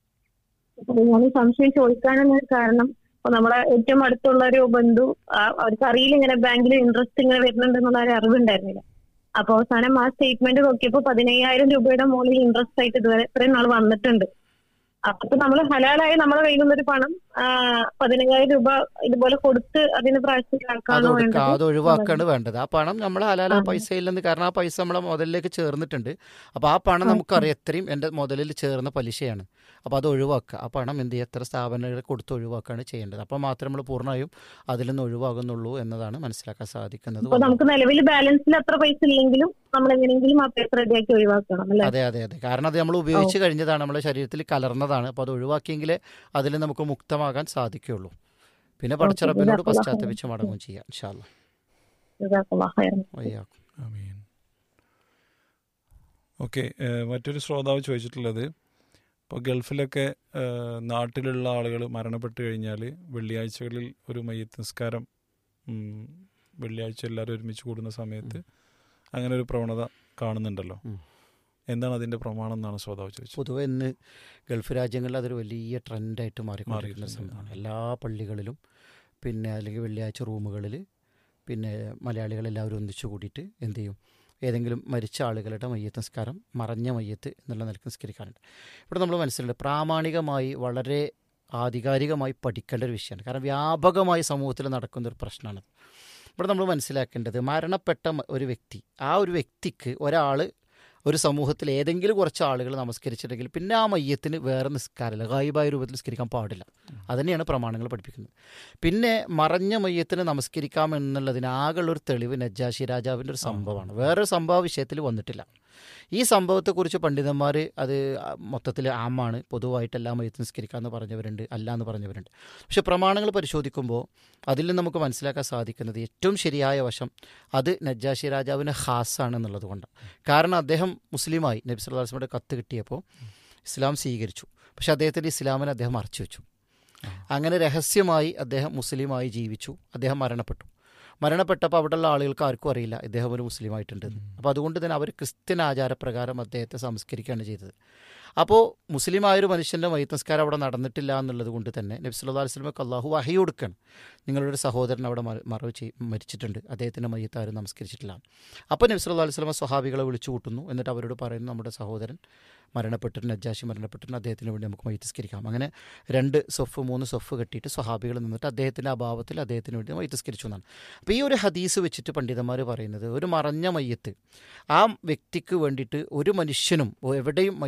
അപ്പൊ ഞാൻ ഈ സംശയം ചോദിക്കാനുള്ള കാരണം ഇപ്പൊ നമ്മളെ ഏറ്റവും അടുത്തുള്ള ഒരു ബന്ധു ആ, അവർക്ക് അറിയില്ല ഇങ്ങനെ ബാങ്കിൽ ഇൻട്രസ്റ്റ് ഇങ്ങനെ വരുന്നുണ്ടെന്നുള്ള ഒരു അറിവുണ്ടായിരുന്നില്ല അപ്പൊ അവസാനം ആ സ്റ്റേറ്റ്മെന്റ് നോക്കിയപ്പോ പതിനയ്യായിരം രൂപയുടെ മുകളിൽ ഇൻട്രസ്റ്റ് ആയിട്ട് ഇതുവരെ ഇത്രയും നാൾ വന്നിട്ടുണ്ട് അപ്പൊ നമ്മൾ ഹലാലായി നമ്മളെ കയ്യിൽ നിന്നൊരു പണം ആ, പതിനയ്യായിരം രൂപ ഇതുപോലെ കൊടുത്ത് അതിന് അത് പ്രാവശ്യമാക്കാണോ കൊടുക്കുക വേണ്ടത് അത് ഒഴിവാക്കാണ് വേണ്ടത് ആ പണം നമ്മൾ ഹലാല ആ. പൈസയിൽ നിന്ന് കാരണം ആ പൈസ നമ്മളെ മുതലിലേക്ക് ചേർന്നിട്ടുണ്ട് അപ്പോൾ ആ പണം ആ, നമുക്കറിയാം എത്രയും എൻ്റെ മുതലിൽ ചേർന്ന പലിശയാണ് അപ്പോൾ അത് ഒഴിവാക്കുക ആ പണം എന്ത് ചെയ്യുക എത്ര സ്ഥാപനങ്ങൾ കൊടുത്ത് ഒഴിവാക്കുകയാണ് ചെയ്യേണ്ടത് അപ്പോൾ മാത്രമേ നമ്മൾ പൂർണ്ണമായും അതിൽ നിന്ന് ഒഴിവാകുന്നുള്ളൂ എന്നതാണ് മനസ്സിലാക്കാൻ സാധിക്കുന്നത് അപ്പൊ നമുക്ക് നിലവിൽ ബാലൻസിൽ അത്ര പൈസ ഇല്ലെങ്കിലും നമ്മൾ എങ്ങനെയെങ്കിലും ആ പൈസ റെഡിയാക്കി ഒഴിവാക്കണം അല്ലെ അതെ അതെ അതെ കാരണം അത് നമ്മൾ ഉപയോഗിച്ച് കഴിഞ്ഞതാണ് നമ്മുടെ ശരീരത്തിൽ കലർന്നതാണ് അപ്പോൾ അത് ഒഴിവാക്കിയെങ്കിലേ അതിൽ നമുക്ക് മുക്തമാകാൻ സാധിക്കുകയുള്ളൂ പിന്നെ പടച്ചറപ്പിനോട് ജസാക്കല്ലാഹ് പശ്ചാത്തപിച്ച് മടങ്ങും ചെയ്യാം ഇൻഷാല്ല ജസാക്കല്ലാഹ് ഖൈറൻ. വയ്യാക്കും ആമീൻ ഓക്കെ മറ്റൊരു ശ്രോതാവ് ചോദിച്ചിട്ടുള്ളത് ഇപ്പോൾ ഗൾഫിലൊക്കെ ഏഹ്, നാട്ടിലുള്ള ആളുകൾ മരണപ്പെട്ട് കഴിഞ്ഞാൽ വെള്ളിയാഴ്ചകളിൽ ഒരു മയ്യത്ത് നിസ്കാരം ഉം, വെള്ളിയാഴ്ച എല്ലാവരും ഒരുമിച്ച് കൂടുന്ന സമയത്ത് അങ്ങനെ ഒരു പ്രവണത കാണുന്നുണ്ടല്ലോ ഉം. എന്താണ് അതിൻ്റെ പ്രമാണം എന്നാണ് ശ്രോതാവ് ചോദിച്ചത് പൊതുവെ ഇന്ന് ഗൾഫ് രാജ്യങ്ങളിൽ അതൊരു വലിയ ട്രെൻഡായിട്ട് മാറിക്കൊണ്ടിരിക്കുന്ന മാറിയിട്ടുണ്ട്. സംഭവമാണ് എല്ലാ പള്ളികളിലും പിന്നെ അല്ലെങ്കിൽ വെള്ളിയാഴ്ച റൂമുകളിൽ പിന്നെ മലയാളികളെല്ലാവരും ഒന്നിച്ചു കൂടിയിട്ട് എന്ത് ചെയ്യും ഏതെങ്കിലും മരിച്ച ആളുകളുടെ മയ്യത്ത് നിസ്കാരം മറഞ്ഞ മയ്യത്ത് എന്നുള്ള നിലക്ക് നിസ്കരിക്കാറുണ്ട് ഇവിടെ നമ്മൾ മനസ്സിലുണ്ട് പ്രാമാണികമായി വളരെ ആധികാരികമായി പഠിക്കേണ്ട ഒരു വിഷയമാണ് കാരണം വ്യാപകമായി സമൂഹത്തിൽ നടക്കുന്ന ഒരു പ്രശ്നമാണ് ഇവിടെ നമ്മൾ മനസ്സിലാക്കേണ്ടത് മരണപ്പെട്ട മ- ഒരു വ്യക്തി ആ ഒരു വ്യക്തിക്ക് ഒരാൾ ഒരു സമൂഹത്തിൽ ഏതെങ്കിലും കുറച്ച് ആളുകൾ നമസ്കരിച്ചിട്ടുണ്ടെങ്കിൽ പിന്നെ ആ മയ്യത്തിന് വേറെ നിസ്കാരമില്ല ഗായിബായ രൂപത്തിൽ നിസ്കരിക്കാൻ പാടില്ല അതുതന്നെയാണ് പ്രമാണങ്ങൾ പഠിപ്പിക്കുന്നത് പിന്നെ മറഞ്ഞ മയ്യത്തിന് നമസ്കരിക്കാം എന്നുള്ളതിന് ആകെയുള്ളൊരു തെളിവ് നജ്ജാശി രാജാവിൻ്റെ ഒരു സംഭവമാണ് വേറൊരു സംഭവ വിഷയത്തിൽ വന്നിട്ടില്ല ഈ സംഭവത്തെക്കുറിച്ച് പണ്ഡിതന്മാർ അത് മൊത്തത്തിൽ ആമാണ് പൊതുവായിട്ട് എല്ലാ മയ്യത്ത് നിസ്കരിക്കാമെന്ന് പറഞ്ഞവരുണ്ട് അല്ല എന്ന് പറഞ്ഞവരുണ്ട് പക്ഷെ പ്രമാണങ്ങൾ പരിശോധിക്കുമ്പോൾ അതിൽ നിന്ന് നമുക്ക് മനസ്സിലാക്കാൻ സാധിക്കുന്നത് ഏറ്റവും ശരിയായ വശം അത് നജ്ജാശി രാജാവിന് ഹാസാണ് എന്നുള്ളത് കൊണ്ടാണ് കാരണം അദ്ദേഹം മുസ്ലിമായി നബി സല്ലല്ലാഹു അലൈഹി വസല്ലമയുടെ കത്ത് കിട്ടിയപ്പോൾ ഇസ്ലാം സ്വീകരിച്ചു പക്ഷെ അദ്ദേഹത്തിൻ്റെ ഇസ്ലാമിനെ അദ്ദേഹം മറച്ചു വെച്ചു അങ്ങനെ രഹസ്യമായി അദ്ദേഹം മുസ്ലിമായി ജീവിച്ചു അദ്ദേഹം മരണപ്പെട്ടു മരണപ്പെട്ടപ്പോൾ അവിടെയുള്ള ആളുകൾക്ക് ആർക്കും അറിയില്ല ഇദ്ദേഹം ഒരു മുസ്ലിമായിട്ടുണ്ടെന്ന് അപ്പോൾ അതുകൊണ്ട് തന്നെ അവർ ക്രിസ്ത്യൻ ആചാരപ്രകാരം അദ്ദേഹത്തെ സംസ്കരിക്കുകയാണ് ചെയ്തത് അപ്പോൾ മുസ്ലിമായൊരു മനുഷ്യൻ്റെ മൈത്തസ്കാരം അവിടെ നടന്നിട്ടില്ല എന്നുള്ളത് കൊണ്ട് തന്നെ നബി സല്ലല്ലാഹു അലൈഹി വസല്ലമക്ക് അള്ളാഹു വഹി കൊടുക്കണം നിങ്ങളുടെ ഒരു സഹോദരൻ അവിടെ മര- മറവ് ചെയ് മരിച്ചിട്ടുണ്ട് അദ്ദേഹത്തിൻ്റെ മയ്യത്ത് ആരും നമസ്കരിച്ചിട്ടില്ല അപ്പോൾ നബി സല്ലല്ലാഹു അലൈഹി വസല്ലമ സ്വഹാബികളെ വിളിച്ചു കൂട്ടുന്നു എന്നിട്ട് അവരോട് പറയുന്നു നമ്മുടെ സഹോദരൻ മരണപ്പെട്ടിട്ടുണ്ട് നജ്ജാശി മരണപ്പെട്ടിട്ടുണ്ട് അദ്ദേഹത്തിന് വേണ്ടി നമുക്ക് മൈത്തസ്കരിക്കാം അങ്ങനെ രണ്ട് സൊഫ് മൂന്ന് സൊഫ് കെട്ടിയിട്ട് സ്വഹാബികൾ നിന്നിട്ട് അദ്ദേഹത്തിൻ്റെ അഭാവത്തിൽ അദ്ദേഹത്തിന് വേണ്ടി മൈത്തസ്കരിച്ചു എന്നാണ് അപ്പോൾ ഈ ഒരു ഹദീസ് വെച്ചിട്ട് പണ്ഡിതന്മാർ പറയുന്നത് ഒരു മറഞ്ഞ മയ്യത്ത് ആ വ്യക്തിക്ക് വേണ്ടിയിട്ട് ഒരു മനുഷ്യനും എവിടെയും മയ്യത്ത് നമസ്കാരം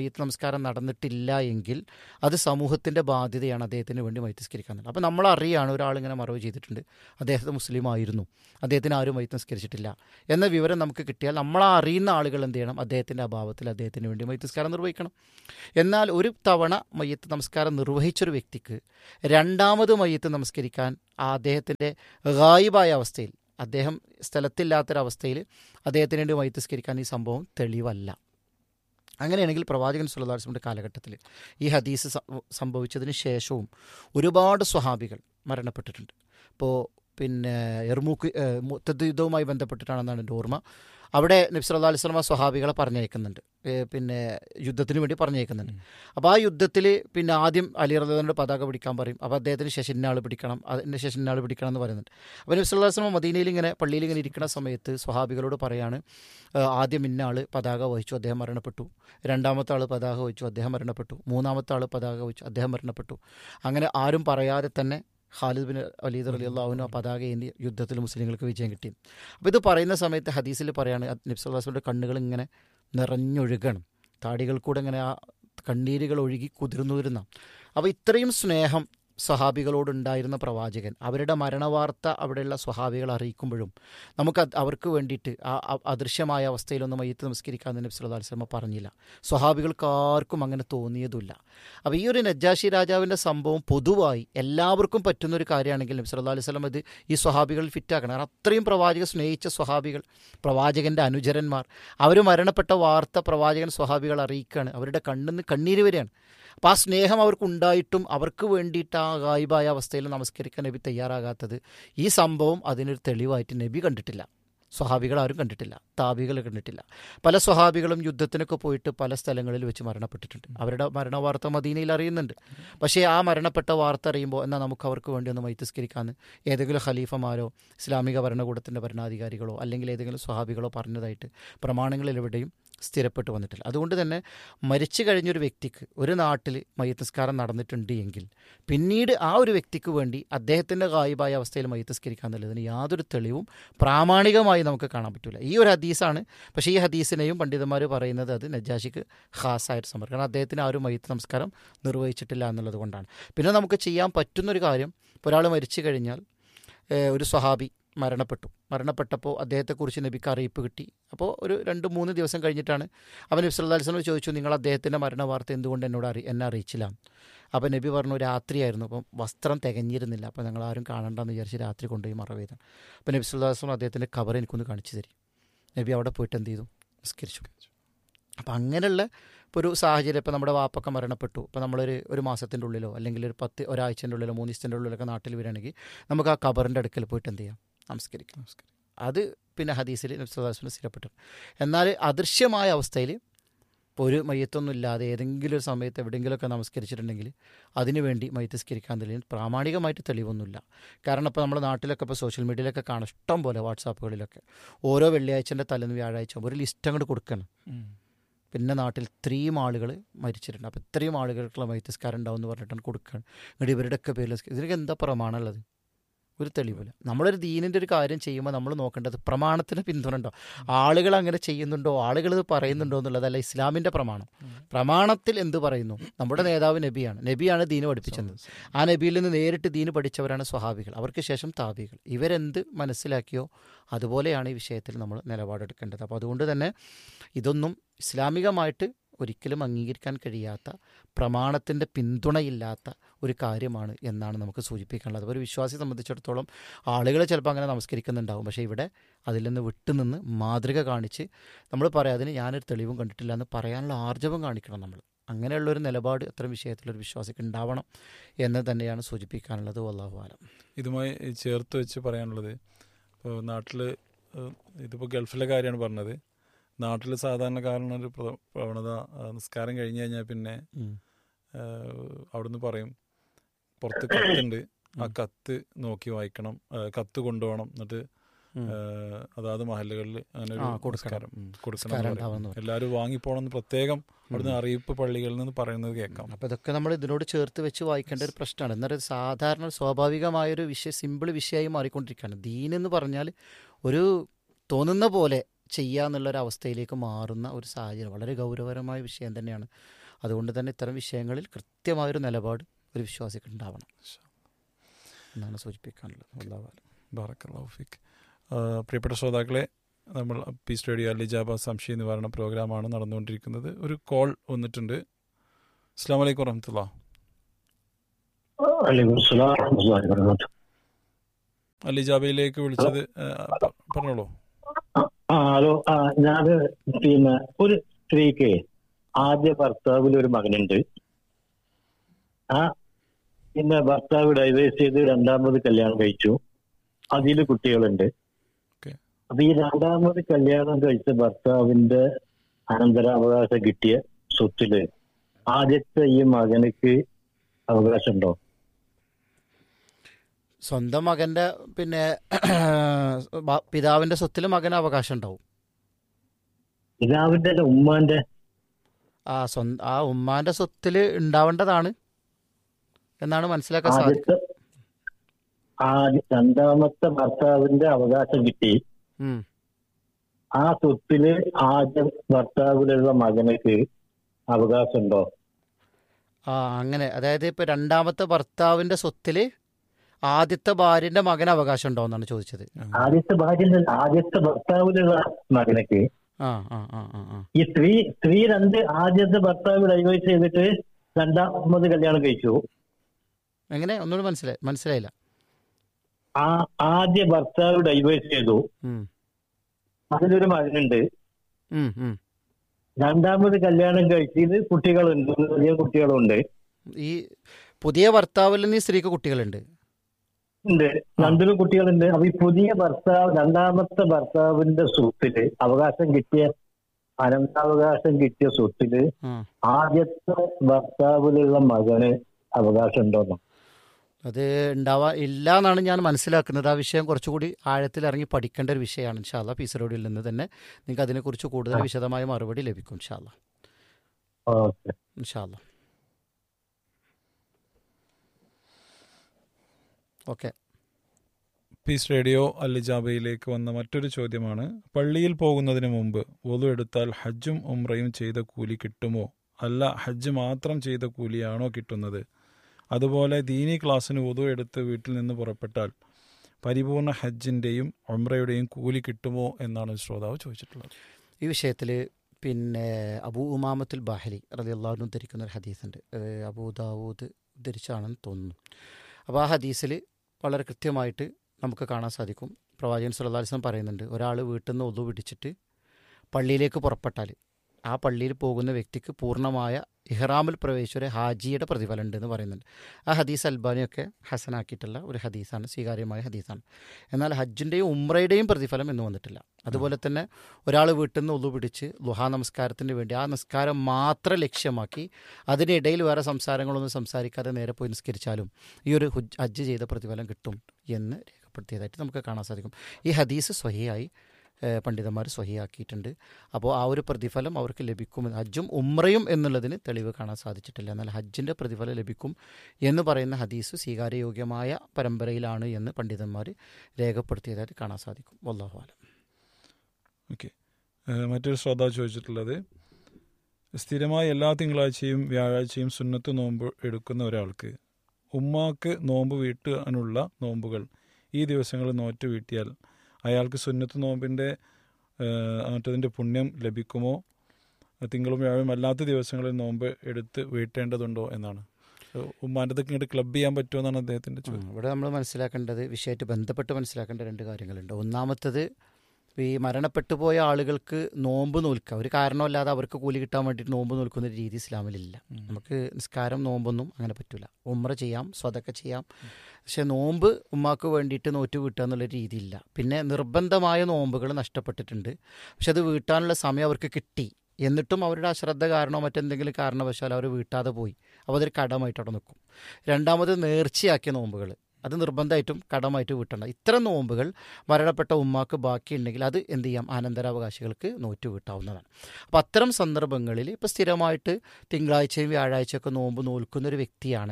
നിസ്കാരം നടന്നിട്ടില്ല എങ്കിൽ അത് സമൂഹത്തിൻ്റെ ബാധ്യതയാണ് അദ്ദേഹത്തിന് വേണ്ടി മൈത്തസ്കരിക്കാൻ എന്നുള്ളത് അപ്പോൾ നമ്മൾ അറിയാണ് ഒരാളിങ്ങനെ മറവ് ചെയ്തിട്ടുണ്ട് അദ്ദേഹത്തെ മുസ്ലിം ആയിരുന്നു അദ്ദേഹത്തിന് ആരും മൈത്ത് നിസ്കരിച്ചിട്ടില്ല എന്ന വിവരം നമുക്ക് കിട്ടിയാൽ നമ്മൾ ആ അറിയുന്ന ആളുകൾ എന്ത് ചെയ്യണം അദ്ദേഹത്തിൻ്റെ അഭാവത്തിൽ അദ്ദേഹത്തിന് വേണ്ടി മൈത്തസ്കാരം നിർവഹിക്കണം എന്നാൽ ഒരു തവണ മയ്യത്ത് നമസ്കാരം നിർവഹിച്ചൊരു വ്യക്തിക്ക് രണ്ടാമത് മയ്യത്ത് നമസ്കരിക്കാൻ ആ അദ്ദേഹത്തിൻ്റെ ഗായിബായ അവസ്ഥയിൽ അദ്ദേഹം സ്ഥലത്തില്ലാത്തൊരവസ്ഥയിൽ അദ്ദേഹത്തിന് വേണ്ടി മൈത്തസ്കരിക്കാൻ ഈ സംഭവം തെളിവല്ല അങ്ങനെയാണെങ്കിൽ പ്രവാചകൻ സുല്ലാസ്മിൻ്റെ കാലഘട്ടത്തിൽ ഈ ഹദീസ് സ- സംഭവിച്ചതിന് ശേഷവും ഒരുപാട് സ്വഹാബികൾ മരണപ്പെട്ടിട്ടുണ്ട് ഇപ്പോൾ പിന്നെ എർമൂക്ക് മുത്തദ് യുദ്ധവുമായി ബന്ധപ്പെട്ടിട്ടാണെന്നാണ് എൻ്റെ ഓർമ്മ അവിടെ നബ്സ് അല്ലാ അലൈഹി സ്വലമ സ്വഹാബികളെ പറഞ്ഞയക്കുന്നുണ്ട് ഏ, പിന്നെ യുദ്ധത്തിന് വേണ്ടി പറഞ്ഞയക്കുന്നുണ്ട് അപ്പോൾ ആ യുദ്ധത്തിൽ പിന്നെ ആദ്യം അലി റഹ്ലാൻ്റെ പതാക പിടിക്കാൻ പറയും അപ്പോൾ അദ്ദേഹത്തിന് ശേഷം ഇന്ന ആൾ പിടിക്കണം അതിൻ്റെ ശേഷം ഇന്ന ആൾ പിടിക്കണം എന്ന് പറയുന്നുണ്ട് അപ്പോൾ നബ്സ് അല്ലാ സ്വലമ മദീനയിൽ ഇങ്ങനെ പള്ളിയിൽ ഇങ്ങനെ ഇരിക്കുന്ന സമയത്ത് സ്വഹാബികളോട് പറയാണ് ഏ, ആദ്യം ഇന്ന ആൾ പതാക വഹിച്ചു അദ്ദേഹം മരണപ്പെട്ടു രണ്ടാമത്തെ ആൾ പതാക വഹിച്ചു അദ്ദേഹം മരണപ്പെട്ടു മൂന്നാമത്തെ ആൾ പതാക വഹിച്ചു അദ്ദേഹം മരണപ്പെട്ടു അങ്ങനെ ആരും പറയാതെ തന്നെ ഖാലിദ് ബിൻ അലീദ് അലി അള്ളാഹുവിന് ആ പതാക ഏന്തി യുദ്ധത്തിൽ മുസ്ലിങ്ങൾക്ക് വിജയം കിട്ടി അപ്പോൾ ഇത് പറയുന്ന സമയത്ത് ഹദീസിൽ പറയാണ് നബ്സുല്ലാസ്മിൻ്റെ കണ്ണുകൾ ഇങ്ങനെ നിറഞ്ഞൊഴുകണം താടികൾ കൂടെ ഇങ്ങനെ ആ കണ്ണീരുകൾ ഒഴുകി കുതിർന്നു വരുന്ന അപ്പോൾ ഇത്രയും സ്നേഹം സ്വഹാബികളോടുണ്ടായിരുന്ന പ്രവാചകൻ അവരുടെ മരണവാർത്ത അവിടെയുള്ള സ്വഹാബികൾ അറിയിക്കുമ്പോഴും നമുക്ക് അത് അവർക്ക് വേണ്ടിയിട്ട് ആ അ- അദൃശ്യമായ അവസ്ഥയിലൊന്നും മയ്യത്ത് നമസ്കരിക്കാൻ നബി സല്ലല്ലാഹു അലൈഹി വസല്ലം പറഞ്ഞില്ല സ്വഹാബികൾക്ക് ആർക്കും അങ്ങനെ തോന്നിയതുമില്ല അപ്പോൾ ഈ ഒരു നജാഷി രാജാവിൻ്റെ സംഭവം പൊതുവായി എല്ലാവർക്കും പറ്റുന്ന ഒരു കാര്യമാണെങ്കിൽ നബി സല്ലല്ലാഹു അലൈഹി വസല്ലം ഇത് ഈ സ്വഹാബികളിൽ ഫിറ്റാക്കണം കാരണം അത്രയും പ്രവാചക സ്നേഹിച്ച സ്വഹാബികൾ പ്രവാചകൻ്റെ അനുചരന്മാർ അവർ മരണപ്പെട്ട വാർത്ത പ്രവാചകൻ സ്വഹാബികൾ അറിയിക്കുകയാണ് അവരുടെ കണ്ണിന്ന് കണ്ണീര് വരികയാണ് അപ്പോൾ ആ സ്നേഹം അവർക്കുണ്ടായിട്ടും അവർക്ക് വേണ്ടിയിട്ട് ആ ഗായിബായ അവസ്ഥയിൽ നമസ്കരിക്കാൻ നബി തയ്യാറാകാത്തത് ഈ സംഭവം അതിനൊരു തെളിവായിട്ട് നബി കണ്ടിട്ടില്ല സ്വഹാബികൾ ആരും കണ്ടിട്ടില്ല താബികൾ കണ്ടിട്ടില്ല പല സ്വഹാബികളും യുദ്ധത്തിനൊക്കെ പോയിട്ട് പല സ്ഥലങ്ങളിൽ വെച്ച് മരണപ്പെട്ടിട്ടുണ്ട് അവരുടെ മരണവാർത്ത മദീനയിൽ അറിയുന്നുണ്ട് പക്ഷേ ആ മരണപ്പെട്ട വാർത്ത അറിയുമ്പോൾ എന്നാൽ നമുക്ക് അവർക്ക് വേണ്ടി ഒന്ന് മൈത്തസ്കരിക്കാന്ന് ഏതെങ്കിലും ഖലീഫമാരോ ഇസ്ലാമിക ഭരണകൂടത്തിൻ്റെ ഭരണാധികാരികളോ അല്ലെങ്കിൽ ഏതെങ്കിലും സ്വഹാബികളോ പറഞ്ഞതായിട്ട് പ്രമാണങ്ങളിൽ എവിടെയും സ്ഥിരപ്പെട്ടു വന്നിട്ടില്ല അതുകൊണ്ട് തന്നെ മരിച്ചു കഴിഞ്ഞൊരു വ്യക്തിക്ക് ഒരു നാട്ടിൽ മയ്യത്തസ്കാരം നടന്നിട്ടുണ്ട് എങ്കിൽ പിന്നീട് ആ ഒരു വ്യക്തിക്ക് വേണ്ടി അദ്ദേഹത്തിൻ്റെ ഗായിബായ അവസ്ഥയിൽ മയ്യത്തസ്കരിക്കുക എന്നുള്ളതിന് യാതൊരു തെളിവും പ്രാമാണികമായി നമുക്ക് കാണാൻ പറ്റില്ല ഈ ഒരു ഹദീസാണ് പക്ഷേ ഈ ഹദീസിനെയും പണ്ഡിതന്മാർ പറയുന്നത് അത് നജാഷിക്ക് ഖാസായിട്ട് സമർപ്പിക്കും കാരണം അദ്ദേഹത്തിന് ആ ഒരു മയ്യത്ത് നമസ്കാരം നിർവഹിച്ചിട്ടില്ല എന്നുള്ളത് കൊണ്ടാണ് പിന്നെ നമുക്ക് ചെയ്യാൻ പറ്റുന്നൊരു കാര്യം ഇപ്പോൾ ഒരാൾ മരിച്ചു കഴിഞ്ഞാൽ ഏഹ്, ഒരു സ്വഹാബി മരണപ്പെട്ടു മരണപ്പെട്ടപ്പോൾ അദ്ദേഹത്തെക്കുറിച്ച് നബിക്ക് അറിയിപ്പ് കിട്ടി അപ്പോൾ ഒരു രണ്ട് മൂന്ന് ദിവസം കഴിഞ്ഞിട്ടാണ് അവൻ നബി സല്ലല്ലാഹു അലൈഹി വസല്ലം ചോദിച്ചു നിങ്ങൾ അദ്ദേഹത്തിൻ്റെ മരണ വാർത്ത എന്തുകൊണ്ട് എന്നോട് അറി എന്നെ അറിയിച്ചില്ല അപ്പോൾ നബി പറഞ്ഞു രാത്രിയായിരുന്നു അപ്പം വസ്ത്രം തികഞ്ഞിരുന്നില്ല അപ്പോൾ ഞങ്ങൾ ആരും കാണണ്ടെന്ന് വിചാരിച്ച് രാത്രി കൊണ്ടുപോയി മറവ് ചെയ്തു അപ്പോൾ നബി സല്ലല്ലാഹു അലൈഹി വസല്ലം അദ്ദേഹത്തിൻ്റെ കവർ എനിക്കൊന്ന് കാണിച്ചു തരും നബി അവിടെ പോയിട്ട് എന്ത് ചെയ്തു നിസ്കരിച്ചു അപ്പം അങ്ങനെയുള്ള ഇപ്പോൾ ഒരു സാഹചര്യം ഇപ്പോൾ നമ്മുടെ വാപ്പൊക്കെ മരണപ്പെട്ടു ഇപ്പോൾ നമ്മളൊരു ഒരു മാസത്തിൻ്റെ ഉള്ളിലോ അല്ലെങ്കിൽ ഒരു പത്ത് ഒരാഴ്ചൻ്റെ ഉള്ളിലോ മൂന്ന് ദിവസത്തിൻ്റെ ഉള്ളിലൊക്കെ നാട്ടിൽ വരികയാണെങ്കിൽ നമുക്ക് ആ കബറിൻ്റെ അടുക്കൽ പോയിട്ട് എന്ത് ചെയ്യാം നമസ്കരിക്കാം അത് പിന്നെ ഹദീസിൽ നബ്സുല്ലാസ്മിന് സ്ഥിരപ്പെട്ടു എന്നാൽ അദൃശ്യമായ അവസ്ഥയിൽ ഇപ്പോൾ ഒരു മയ്യത്തൊന്നും ഇല്ലാതെ ഏതെങ്കിലും ഒരു സമയത്ത് എവിടെയെങ്കിലുമൊക്കെ നമസ്കരിച്ചിട്ടുണ്ടെങ്കിൽ അതിനു വേണ്ടി മയ്യത്തസ്കരിക്കാൻ തെളിയും പ്രാമാണികമായിട്ട് തെളിവൊന്നുമില്ല കാരണം ഇപ്പോൾ നമ്മുടെ നാട്ടിലൊക്കെ ഇപ്പോൾ സോഷ്യൽ മീഡിയയിലൊക്കെ കാണാം ഇഷ്ടം പോലെ വാട്സാപ്പുകളിലൊക്കെ ഓരോ വെള്ളിയാഴ്ചൻ്റെ തലേന്ന് വ്യാഴാഴ്ച ഒരു ലിസ്റ്റ് അങ്ങോട്ട് കൊടുക്കണം പിന്നെ നാട്ടിൽ ഇത്രയും ആളുകൾ മരിച്ചിട്ടുണ്ട് അപ്പോൾ ഇത്രയും ആളുകൾക്കുള്ള മൈത്തസ്കാരം ഉണ്ടാവും എന്ന് പറഞ്ഞിട്ടാണ് കൊടുക്കുകയാണ് എന്നിട്ട് ഇവരുടെയൊക്കെ പേരിൽ ഇതിനൊക്കെ എന്താ പ്രമാണമുള്ളത് ഒരു തെളിവില്ല നമ്മളൊരു ദീനിൻ്റെ ഒരു കാര്യം ചെയ്യുമ്പോൾ നമ്മൾ നോക്കേണ്ടത് പ്രമാണത്തിന് പിന്തുണ ഉണ്ടോ ആളുകൾ അങ്ങനെ ചെയ്യുന്നുണ്ടോ ആളുകൾ ഇത് പറയുന്നുണ്ടോ എന്നുള്ളതല്ല ഇസ്ലാമിൻ്റെ പ്രമാണം പ്രമാണത്തിൽ എന്ത് പറയുന്നു നമ്മുടെ നേതാവ് നബിയാണ് നബിയാണ് ദീന് പഠിപ്പിച്ചത് ആ നബിയിൽ നിന്ന് നേരിട്ട് ദീന് പഠിച്ചവരാണ് സ്വഹാബികൾ അവർക്ക് ശേഷം താബികൾ ഇവരെന്ത് മനസ്സിലാക്കിയോ അതുപോലെയാണ് ഈ വിഷയത്തിൽ നമ്മൾ നിലപാടെടുക്കേണ്ടത് അപ്പോൾ അതുകൊണ്ട് തന്നെ ഇതൊന്നും ഇസ്ലാമികമായിട്ട് ഒരിക്കലും അംഗീകരിക്കാൻ കഴിയാത്ത പ്രമാണത്തിൻ്റെ പിന്തുണയില്ലാത്ത ഒരു കാര്യമാണ് എന്നാണ് നമുക്ക് സൂചിപ്പിക്കാനുള്ളത് ഒരു വിശ്വാസിയെ സംബന്ധിച്ചിടത്തോളം ആളുകൾ ചിലപ്പോൾ അങ്ങനെ നമസ്കരിക്കുന്നുണ്ടാവും പക്ഷേ ഇവിടെ അതിൽ നിന്ന് വിട്ടുനിന്ന് മാതൃക കാണിച്ച് നമ്മൾ പറയാം അതിന് ഞാനൊരു തെളിവും കണ്ടിട്ടില്ല എന്ന് പറയാനുള്ള ആർജവം കാണിക്കണം നമ്മൾ അങ്ങനെയുള്ളൊരു നിലപാട് അത്തരം വിഷയത്തിലൊരു വിശ്വാസിക്ക് ഉണ്ടാവണം എന്ന് തന്നെയാണ് സൂചിപ്പിക്കാനുള്ളത് വല്ലാഹു ആലം ഇതുമായി ചേർത്ത് വെച്ച് പറയാനുള്ളത് ഇപ്പോൾ നാട്ടിൽ ഇതിപ്പോൾ ഗൾഫിലെ കാര്യമാണ് പറഞ്ഞത് നാട്ടിൽ സാധാരണക്കാരന് ഒരു പ്ര- പ്രവണത ആ, നിസ്കാരം കഴിഞ്ഞ് കഴിഞ്ഞാൽ പിന്നെ ആ, അവിടുന്ന് പറയും പുറത്ത് കത്തുണ്ട് ആ കത്ത് നോക്കി വായിക്കണം ആ, കത്ത് കൊണ്ടുപോകണം എന്നിട്ട് ആ, അതാത് മഹല്ലുകളിൽ അങ്ങനെ ഒരു ആ, കൊടുക്കണം. നിസ്കാരം ഉം, കൊടുക്കണം നിസ്കാരം എന്ന് പറയും. ഉണ്ടാവുമെന്ന് പറയും. എല്ലാവരും വാങ്ങിപ്പോണമെന്ന് പ്രത്യേകം അവിടുന്ന് അറിയിപ്പ് പള്ളികളിൽ നിന്ന് പറയുന്നത് കേൾക്കാം അപ്പോൾ ഇതൊക്കെ നമ്മൾ ഇതിനോട് ചേർത്ത് വെച്ച് വായിക്കേണ്ട ഒരു പ്രശ്നമാണ് എന്നൊരു സാധാരണ സ്വാഭാവികമായൊരു വിഷയം സിമ്പിൾ വിഷയമായി മാറിക്കൊണ്ടിരിക്കുകയാണ് ദീൻ എന്ന് പറഞ്ഞാൽ ഒരു തോന്നുന്ന പോലെ ചെയ്യുക എന്നുള്ളൊരു അവസ്ഥയിലേക്ക് മാറുന്ന ഒരു സാഹചര്യം വളരെ ഗൗരവകരമായ വിഷയം തന്നെയാണ് അതുകൊണ്ട് തന്നെ ഇത്തരം വിഷയങ്ങളിൽ കൃത്യമായൊരു നിലപാട് ഒരു വിശ്വാസിക്ക് ഉണ്ടാവണം എന്നാണ് സൂചിപ്പിക്കാനുള്ളത് അല്ലാഹു അലം. ബാറക്കല്ലാഹു ഫീക്ക് ആ, പ്രിയപ്പെട്ട ശ്രോതാക്കളെ നമ്മൾ പീസ് റേഡിയോ അലിജാബ സംശയ നിവാരണ പ്രോഗ്രാമാണ് നടന്നുകൊണ്ടിരിക്കുന്നത് ഒരു കോൾ വന്നിട്ടുണ്ട് അസ്സാം വലൈക്കും വറഹമത്തുള്ള വലൈക്കും അസ്സലാം വറഹ്മത്തുള്ളാഹി വബറകാതുഹു. അലിജാബയിലേക്ക് വിളിച്ചത് ആ, പ- പറഞ്ഞോളൂ ആ ഹലോ ആ ഞാന് പിന്നെ ഒരു സ്ത്രീക്ക് ആദ്യ ഭർത്താവിൽ ഒരു മകനുണ്ട് ആ പിന്നെ ഭർത്താവ് ഡൈവേഴ്സ് ചെയ്ത് രണ്ടാമത് കല്യാണം കഴിച്ചു അതിൽ കുട്ടികളുണ്ട് Okay. അപ്പൊ ഈ രണ്ടാമത് കല്യാണം കഴിച്ച ഭർത്താവിന്റെ അനന്തരാവകാശം കിട്ടിയ സ്വത്തില് ആദ്യത്തെ ഈ മകനക്ക് അവകാശമുണ്ടോ സ്വന്തം മകന്റെ പിന്നെ ബ- പിതാവിന്റെ സ്വത്തിൽ മകന് അവകാശം ഉണ്ടാവും പിതാവിന്റെ ഉമ്മാന്റെ ആ സ്വന്തം ആ ഉമ്മാന്റെ സ്വത്തിൽ ഉണ്ടാവേണ്ടതാണ് എന്നാണ് മനസ്സിലാക്കാൻ സാധിക്കുക ആദ്യത്തെ ആദ്യ രണ്ടാമത്തെ ഭർത്താവിന്റെ അവകാശം കിട്ടി ഉം. ആ സ്വത്തില് ആദ്യ ഭർത്താവിലുള്ള മകനക്ക് അവകാശമുണ്ടോ ആ അങ്ങനെ അതായത് ഇപ്പൊ രണ്ടാമത്തെ ഭർത്താവിന്റെ സ്വത്തില് ആദ്യത്തെ ഭാര്യന്റെ മകന് അവകാശം ഉണ്ടോ എന്നാണ് ചോദിച്ചത് ആദ്യത്തെ ഭാര്യന്റെ ആദ്യത്തെ ഭർത്താവിലുള്ള മകനക്ക് ആ ആ ആ ആ ആ ഈ സ്ത്രീ സ്ത്രീ രണ്ട് ആദ്യത്തെ ഭർത്താവ് ഡൈവേഴ്സ് ചെയ്തിട്ട് രണ്ടാമത് കല്യാണം കഴിച്ചു എങ്ങനെ ഒന്നുകൂടി മനസ്സിലായി മനസ്സിലായില്ല ആ ആദ്യ ഭർത്താവ് ഡൈവേഴ്സ് ചെയ്തു ഉം. അതിലൊരു മകനുണ്ട് ഉം, ഉം. രണ്ടാമത് കല്യാണം കഴിച്ചത് കുട്ടികളുണ്ട് വലിയ കുട്ടികളുണ്ട് ഈ പുതിയ ഭർത്താവിൽ നിന്ന് ഈ സ്ത്രീക്ക് കുട്ടികളുണ്ട് ഉണ്ട് രണ്ടിലും കുട്ടികളുണ്ട് അപ്പൊ ഈ പുതിയ ഭർത്താവ് രണ്ടാമത്തെ ഭർത്താവിന്റെ സ്വത്തില് അവകാശം കിട്ടിയ അനന്താവകാശം കിട്ടിയ സ്വത്തില് ആ ആദ്യത്തെ ഭർത്താവിലുള്ള മകന് അവകാശം ഉണ്ടോന്നോ അത് ഉണ്ടാവാ ഇല്ല എന്നാണ് ഞാൻ മനസ്സിലാക്കുന്നത് ആ വിഷയം കുറച്ചുകൂടി ആഴത്തിൽ ഇറങ്ങി പഠിക്കേണ്ട ഒരു വിഷയമാണ് ഇൻഷാല്ല പീസറോഡിൽ നിന്ന് തന്നെ നിങ്ങൾക്ക് അതിനെക്കുറിച്ച് കൂടുതൽ വിശദമായ മറുപടി ലഭിക്കും ഇൻഷാല്ല ഓക്കെ ഇൻഷാല്ല ഓക്കെ പീസ് റേഡിയോ അലിജാബയിലേക്ക് വന്ന മറ്റൊരു ചോദ്യമാണ് പള്ളിയിൽ പോകുന്നതിന് മുമ്പ് വധു എടുത്താൽ ഹജ്ജും ഉംറയും ചെയ്ത കൂലി കിട്ടുമോ അല്ല ഹജ്ജ് മാത്രം ചെയ്ത കൂലിയാണോ കിട്ടുന്നത് അതുപോലെ ദീനി ക്ലാസ്സിന് വധു എടുത്ത് വീട്ടിൽ നിന്ന് പുറപ്പെട്ടാൽ പരിപൂർണ ഹജ്ജിൻ്റെയും ഉംറയുടെയും കൂലി കിട്ടുമോ എന്നാണ് ഒരു ശ്രോതാവ് ചോദിച്ചിട്ടുള്ളത് ഈ വിഷയത്തിൽ പിന്നെ അബൂ ഉമാമത്തുൽ ബാഹലി റലി അള്ളാഹുനും ധരിക്കുന്ന ഒരു ഹദീസുണ്ട് അത് അബൂ ദാവൂദ് ധരിച്ചാണെന്ന് തോന്നുന്നു അപ്പോൾ ആ ഹദീസിൽ വളരെ കൃത്യമായിട്ട് നമുക്ക് കാണാൻ സാധിക്കും പ്രവാചകൻ സല്ലല്ലാഹു അലൈഹി വസല്ലം പറയുന്നുണ്ട് ഒരാൾ വീട്ടിൽ നിന്ന് ഒതു പിടിച്ചിട്ട് പള്ളിയിലേക്ക് പുറപ്പെട്ടാൽ ആ പള്ളിയിൽ പോകുന്ന വ്യക്തിക്ക് പൂർണ്ണമായ ഇഹ്റാമിൽ പ്രവേശിച്ച ഒരു ഹാജിയുടെ പ്രതിഫലം ഉണ്ട് എന്ന് പറയുന്നുണ്ട് ആ ഹദീസ് അൽബാനിയൊക്കെ ഹസനാക്കിയിട്ടുള്ള ഒരു ഹദീസാണ് സ്വീകാര്യമായ ഹദീസാണ് എന്നാൽ ഹജ്ജിൻ്റെയും ഉംറയുടെയും പ്രതിഫലം എന്ന് വന്നിട്ടില്ല അതുപോലെ തന്നെ ഒരാൾ വീട്ടിൽ നിന്ന് ഒന്നു പിടിച്ച് ലുഹാ നമസ്കാരത്തിന് വേണ്ടി ആ നിസ്കാരം മാത്രം ലക്ഷ്യമാക്കി അതിനിടയിൽ വേറെ സംസാരങ്ങളൊന്നും സംസാരിക്കാതെ നേരെ പോയി നിസ്കരിച്ചാലും ഈ ഒരു ഹുജ് ഹജ്ജ് ചെയ്ത പ്രതിഫലം കിട്ടും എന്ന് രേഖപ്പെടുത്തിയതായിട്ട് നമുക്ക് കാണാൻ സാധിക്കും ഈ ഹദീസ് സ്വഹിയായി പണ്ഡിതന്മാർ സ്വഹിയാക്കിയിട്ടുണ്ട് അപ്പോൾ ആ ഒരു പ്രതിഫലം അവർക്ക് ലഭിക്കും ഹജ്ജും ഉമ്രയും എന്നുള്ളതിന് തെളിവ് കാണാൻ സാധിച്ചിട്ടില്ല എന്നാൽ ഹജ്ജിൻ്റെ പ്രതിഫലം ലഭിക്കും എന്ന് പറയുന്ന ഹദീസ് സ്വീകാര്യയോഗ്യമായ പരമ്പരയിലാണ് എന്ന് പണ്ഡിതന്മാർ രേഖപ്പെടുത്തിയതായിട്ട് കാണാൻ സാധിക്കും വല്ലാഹുവാലം ഓക്കെ മറ്റൊരു ശ്രോതാവ് ചോദിച്ചിട്ടുള്ളത് സ്ഥിരമായി എല്ലാ തിങ്കളാഴ്ചയും വ്യാഴാഴ്ചയും സുന്നത്ത് നോമ്പ് എടുക്കുന്ന ഒരാൾക്ക് ഉമ്മാക്ക് നോമ്പ് വീട്ടാനുള്ള നോമ്പുകൾ ഈ ദിവസങ്ങളിൽ നോറ്റ് വീട്ടിയാൽ അയാൾക്ക് സുന്നത്ത് നോമ്പിൻ്റെ മറ്റതിൻ്റെ പുണ്യം ലഭിക്കുമോ തിങ്കളും വ്യാഴവും അല്ലാത്ത ദിവസങ്ങളിൽ നോമ്പ് എടുത്ത് വീട്ടേണ്ടതുണ്ടോ എന്നാണ് ഉമ്മാൻ്റെ ഇങ്ങോട്ട് ക്ലബ് ചെയ്യാൻ പറ്റുമോ എന്നാണ് അദ്ദേഹത്തിൻ്റെ ചോദ്യം ഇവിടെ നമ്മൾ മനസ്സിലാക്കേണ്ടത് വിഷയമായിട്ട് ബന്ധപ്പെട്ട് മനസ്സിലാക്കേണ്ട രണ്ട് കാര്യങ്ങളുണ്ട് ഒന്നാമത്തത് ഈ മരണപ്പെട്ടു പോയ ആളുകൾക്ക് നോമ്പ് നോൽക്കുക ഒരു കാരണമല്ലാതെ അവർക്ക് കൂലി കിട്ടാൻ വേണ്ടിയിട്ട് നോമ്പ് നോൽക്കുന്ന ഒരു രീതി ഇസ്ലാമിലില്ല നമുക്ക് നിസ്കാരം നോമ്പൊന്നും അങ്ങനെ പറ്റില്ല ഉമ്ര ചെയ്യാം സ്വതൊക്കെ ചെയ്യാം പക്ഷെ നോമ്പ് ഉമ്മാക്ക് വേണ്ടിയിട്ട് നോറ്റ് വീട്ടുക എന്നുള്ള രീതിയില്ല പിന്നെ നിർബന്ധമായ നോമ്പുകൾ നഷ്ടപ്പെട്ടിട്ടുണ്ട് പക്ഷെ അത് വീട്ടാനുള്ള സമയം അവർക്ക് കിട്ടി എന്നിട്ടും അവരുടെ അശ്രദ്ധ കാരണമോ മറ്റെന്തെങ്കിലും കാരണവശാൽ അവർ വീട്ടാതെ പോയി അപ്പോൾ അതൊരു കടമായിട്ട് അവിടെ നിൽക്കും രണ്ടാമത് നേർച്ചയാക്കിയ നോമ്പുകൾ അത് നിർബന്ധമായിട്ടും കടമായിട്ട് വീട്ടണം ഇത്തരം നോമ്പുകൾ മരണപ്പെട്ട ഉമ്മാക്ക് ബാക്കിയുണ്ടെങ്കിൽ അത് എന്ത് ചെയ്യാം അനന്തരാവകാശികൾക്ക് നോറ്റ് വീട്ടാവുന്നതാണ് അപ്പോൾ അത്തരം സന്ദർഭങ്ങളിൽ ഇപ്പോൾ സ്ഥിരമായിട്ട് തിങ്കളാഴ്ചയും വ്യാഴാഴ്ചയൊക്കെ നോമ്പ് നോൽക്കുന്ന ഒരു വ്യക്തിയാണെങ്കിൽ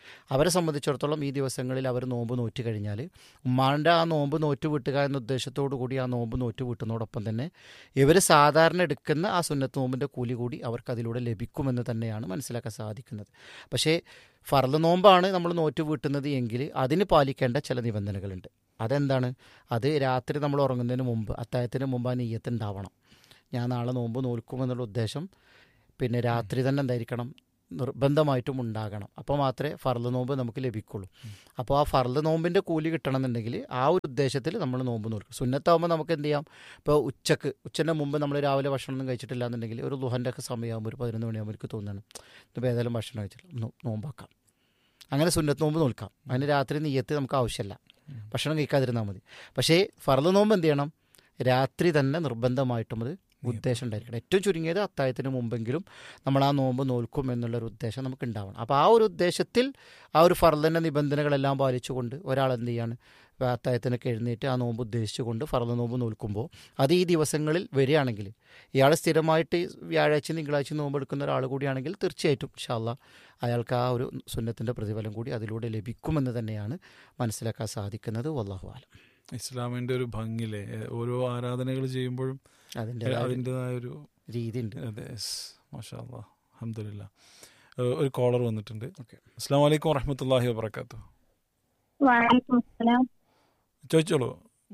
അവരെ സംബന്ധിച്ചിടത്തോളം ഈ ദിവസങ്ങളിൽ അവർ നോമ്പ് നോറ്റ് കഴിഞ്ഞാൽ ഉമ്മാൻ്റെ ആ നോമ്പ് നോറ്റ് വീട്ടുക എന്ന ഉദ്ദേശത്തോടു കൂടി ആ നോമ്പ് നോറ്റ് വീട്ടുന്നതോടൊപ്പം തന്നെ ഇവർ സാധാരണ എടുക്കുന്ന ആ സുന്നത്ത് നോമ്പിൻ്റെ കൂലി കൂടി അവർക്ക് അതിലൂടെ ലഭിക്കുമെന്ന് തന്നെയാണ് മനസ്സിലാക്കാൻ സാധിക്കുന്നത് പക്ഷേ ഫർദ് നോമ്പാണ് നമ്മൾ നോറ്റ് വീട്ടുന്നത് എങ്കിൽ അതിന് പാലിക്കേണ്ട ചില നിബന്ധനകളുണ്ട് അതെന്താണ് അത് രാത്രി നമ്മൾ ഉറങ്ങുന്നതിന് മുമ്പ് അത്താഴത്തിന് മുമ്പ് ആ നെയ്യത്ത് ഉണ്ടാവണം ഞാൻ നാളെ നോമ്പ് നോൽക്കുമെന്നുള്ള ഉദ്ദേശം പിന്നെ രാത്രി തന്നെ എന്തായിരിക്കണം നിർബന്ധമായിട്ടും ഉണ്ടാകണം അപ്പോൾ മാത്രമേ ഫർദ് നോമ്പ് നമുക്ക് ലഭിക്കുള്ളൂ അപ്പോൾ ആ ഫർദ് നോമ്പിൻ്റെ കൂലി കിട്ടണമെന്നുണ്ടെങ്കിൽ ആ ഒരു ഉദ്ദേശത്തിൽ നമ്മൾ നോമ്പ് നോൽക്കും സുന്നത്താകുമ്പോൾ നമുക്ക് എന്ത് ചെയ്യാം ഇപ്പോൾ ഉച്ചക്ക് ഉച്ചൻ്റെ മുമ്പ് നമ്മൾ രാവിലെ ഭക്ഷണം ഒന്നും കഴിച്ചിട്ടില്ല എന്നുണ്ടെങ്കിൽ ഒരു ലുഹൻ്റെ ഒക്കെ സമയമാകുമ്പോൾ ഒരു പതിനൊന്ന് മണിയാകുമ്പോൾ എനിക്ക് തോന്നുന്നു ഇപ്പോൾ ഏതായാലും ഭക്ഷണം കഴിച്ചില്ല നോ- നോമ്പാക്കാം അങ്ങനെ സുന്നത്ത് നോമ്പ് നോൽക്കാം അതിന് രാത്രി നെയ്യത്ത് നമുക്ക് ആവശ്യമില്ല ഭക്ഷണം കഴിക്കാതിരുന്നാൽ മതി പക്ഷേ ഫർദ് നോമ്പ് എന്ത് ചെയ്യണം രാത്രി തന്നെ നിർബന്ധമായിട്ടും അത് ഉദ്ദേശം ഉണ്ടായിരിക്കണം ഏറ്റവും ചുരുങ്ങിയത് അത്താഴത്തിന് മുമ്പെങ്കിലും നമ്മൾ ആ നോമ്പ് നോൽക്കും എന്നുള്ളൊരു ഉദ്ദേശം നമുക്ക് ഉണ്ടാവണം അപ്പോൾ ആ ഒരു ഉദ്ദേശത്തിൽ ആ ഒരു ഫർദിൻ്റെ നിബന്ധനകളെല്ലാം പാലിച്ചുകൊണ്ട് ഒരാൾ എന്ത് ചെയ്യാണ് അത്താഴത്തിനൊക്കെ എഴുന്നേറ്റ് ആ നോമ്പ് ഉദ്ദേശിച്ചുകൊണ്ട് ഫർദ് നോമ്പ് നോൽക്കുമ്പോൾ അത് ഈ ദിവസങ്ങളിൽ വരികയാണെങ്കിൽ ഇയാൾ സ്ഥിരമായിട്ട് വ്യാഴാഴ്ച തിങ്കളാഴ്ച നോമ്പ് എടുക്കുന്ന ഒരാൾ കൂടിയാണെങ്കിൽ തീർച്ചയായിട്ടും ഷാല്ല അയാൾക്ക് ആ ഒരു സുന്നത്തിൻ്റെ പ്രതിഫലം കൂടി അതിലൂടെ ലഭിക്കുമെന്ന് തന്നെയാണ് മനസ്സിലാക്കാൻ സാധിക്കുന്നത് വല്ലാഹു ആലം ഇസ്ലാമിന്റെ ഒരു ഭംഗിയിലെ ഓരോ ആരാധനകൾ ചെയ്യുമ്പോഴും അതിൻ്റെ അതിൻ്റെതായ ഒരു രീതി ഉണ്ട് അതെ മാഷാ അഹമ്മദില്ല ഒരു കോളർ വന്നിട്ടുണ്ട് ഓക്കെ അസ്സാം വലൈക്കും വറഹമത്തല്ലാഹി വാബർക്കാത്തു വലൈക്കും അസ്സലാം ചോദിച്ചോളൂ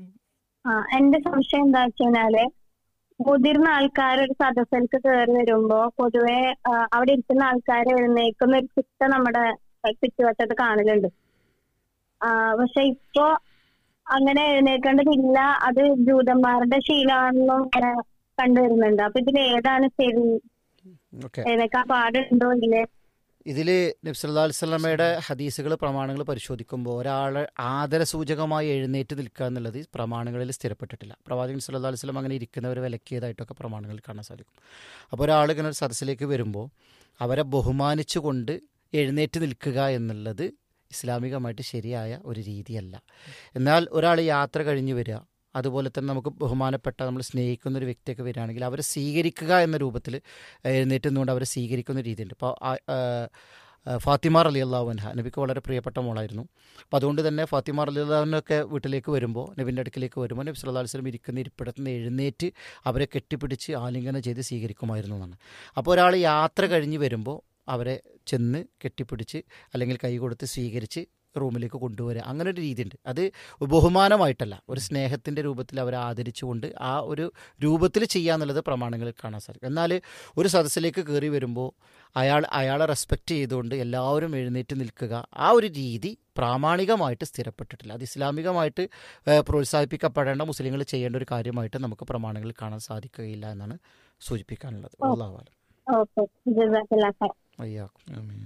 ആ എന്റെ സംശയം എന്താ വെച്ചാല് മുതിർന്ന ആൾക്കാർ ഒരു സദസ്സിലേക്ക് കയറി വരുമ്പോ പൊതുവെ ആ, അവിടെ ഇരിക്കുന്ന ആൾക്കാർ എഴുന്നേക്കുന്ന ഒരു ചിട്ട നമ്മുടെ ചുറ്റുവട്ടത്ത് കാണലുണ്ട് ആ, പക്ഷെ ഇപ്പോ അങ്ങനെ എഴുന്നേക്കേണ്ടതില്ല അത് ജൂതന്മാരുടെ ശീലമാണെന്നും ഇങ്ങനെ കണ്ടുവരുന്നുണ്ട് അപ്പൊ ഇതിൽ ഏതാണ് ശരി ഓക്കെ എഴുന്നേക്കാൻ പാടുണ്ടോ ഇല്ലേ ഇതിൽ നബ്സല്ലാ അലിസ്ലമയുടെ ഹദീസുകൾ പ്രമാണങ്ങൾ പരിശോധിക്കുമ്പോൾ ഒരാൾ ആദരസൂചകമായി എഴുന്നേറ്റ് നിൽക്കുക എന്നുള്ളത് പ്രമാണങ്ങളിൽ സ്ഥിരപ്പെട്ടിട്ടില്ല പ്രവാചകൻ സല്ലാ അലിസ്ലം അങ്ങനെ ഇരിക്കുന്നവർ വിലക്കിയതായിട്ടൊക്കെ പ്രമാണങ്ങളിൽ കാണാൻ സാധിക്കും അപ്പോൾ ഒരാൾ ഇങ്ങനെ ഒരു സദസ്സിലേക്ക് വരുമ്പോൾ അവരെ ബഹുമാനിച്ചുകൊണ്ട് എഴുന്നേറ്റ് നിൽക്കുക എന്നുള്ളത് ഇസ്ലാമികമായിട്ട് ശരിയായ ഒരു രീതിയല്ല എന്നാൽ ഒരാൾ യാത്ര കഴിഞ്ഞ് വരിക അതുപോലെ തന്നെ നമുക്ക് ബഹുമാനപ്പെട്ട നമ്മൾ സ്നേഹിക്കുന്ന ഒരു വ്യക്തിയൊക്കെ വരികയാണെങ്കിൽ അവരെ സ്വീകരിക്കുക എന്ന രൂപത്തിൽ എഴുന്നേറ്റ് നിന്നുകൊണ്ട് അവരെ സ്വീകരിക്കുന്ന രീതിയുണ്ട് ഇപ്പോൾ ഫാത്തിമ അലി അള്ളാഹുൻഹ നബിക്ക് വളരെ പ്രിയപ്പെട്ട മോളായിരുന്നു അപ്പോൾ അതുകൊണ്ട് തന്നെ ഫാത്തിമ അലി അള്ളാഹുനൊക്കെ വീട്ടിലേക്ക് വരുമ്പോൾ നബിൻ്റെ അടുക്കിലേക്ക് വരുമ്പോൾ നബി സല്ലല്ലാഹു അലൈഹി വസല്ലം ഇരിക്കുന്ന ഇരിപ്പിടത്ത് നിന്ന് എഴുന്നേറ്റ് അവരെ കെട്ടിപ്പിടിച്ച് ആലിംഗനം ചെയ്ത് സ്വീകരിക്കുമായിരുന്നു എന്നാണ് അപ്പോൾ ഒരാൾ യാത്ര കഴിഞ്ഞ് വരുമ്പോൾ അവരെ ചെന്ന് കെട്ടിപ്പിടിച്ച് അല്ലെങ്കിൽ കൈ കൊടുത്ത് സ്വീകരിച്ച് റൂമിലേക്ക് കൊണ്ടുവരിക അങ്ങനെ ഒരു രീതിയുണ്ട് അത് ബഹുമാനമായിട്ടല്ല ഒരു സ്നേഹത്തിൻ്റെ രൂപത്തിൽ അവരെ ആദരിച്ചുകൊണ്ട് ആ ഒരു രൂപത്തിൽ ചെയ്യുക എന്നുള്ളത് പ്രമാണങ്ങളിൽ കാണാൻ സാധിക്കും എന്നാൽ ഒരു സദസ്സിലേക്ക് കയറി വരുമ്പോൾ അയാൾ അയാളെ റെസ്പെക്റ്റ് ചെയ്തുകൊണ്ട് എല്ലാവരും എഴുന്നേറ്റ് നിൽക്കുക ആ ഒരു രീതി പ്രാമാണികമായിട്ട് സ്ഥിരപ്പെട്ടിട്ടില്ല അത് ഇസ്ലാമികമായിട്ട് ഏഹ്, പ്രോത്സാഹിപ്പിക്കപ്പെടേണ്ട മുസ്ലിങ്ങൾ ചെയ്യേണ്ട ഒരു കാര്യമായിട്ട് നമുക്ക് പ്രമാണങ്ങളിൽ കാണാൻ സാധിക്കുകയില്ല എന്നാണ് സൂചിപ്പിക്കാനുള്ളത് അള്ളാഹു ആലം ഓക്കെ ജസാക്കല്ലാ ഖൈർ. അയ്യാക്കും ആമീൻ.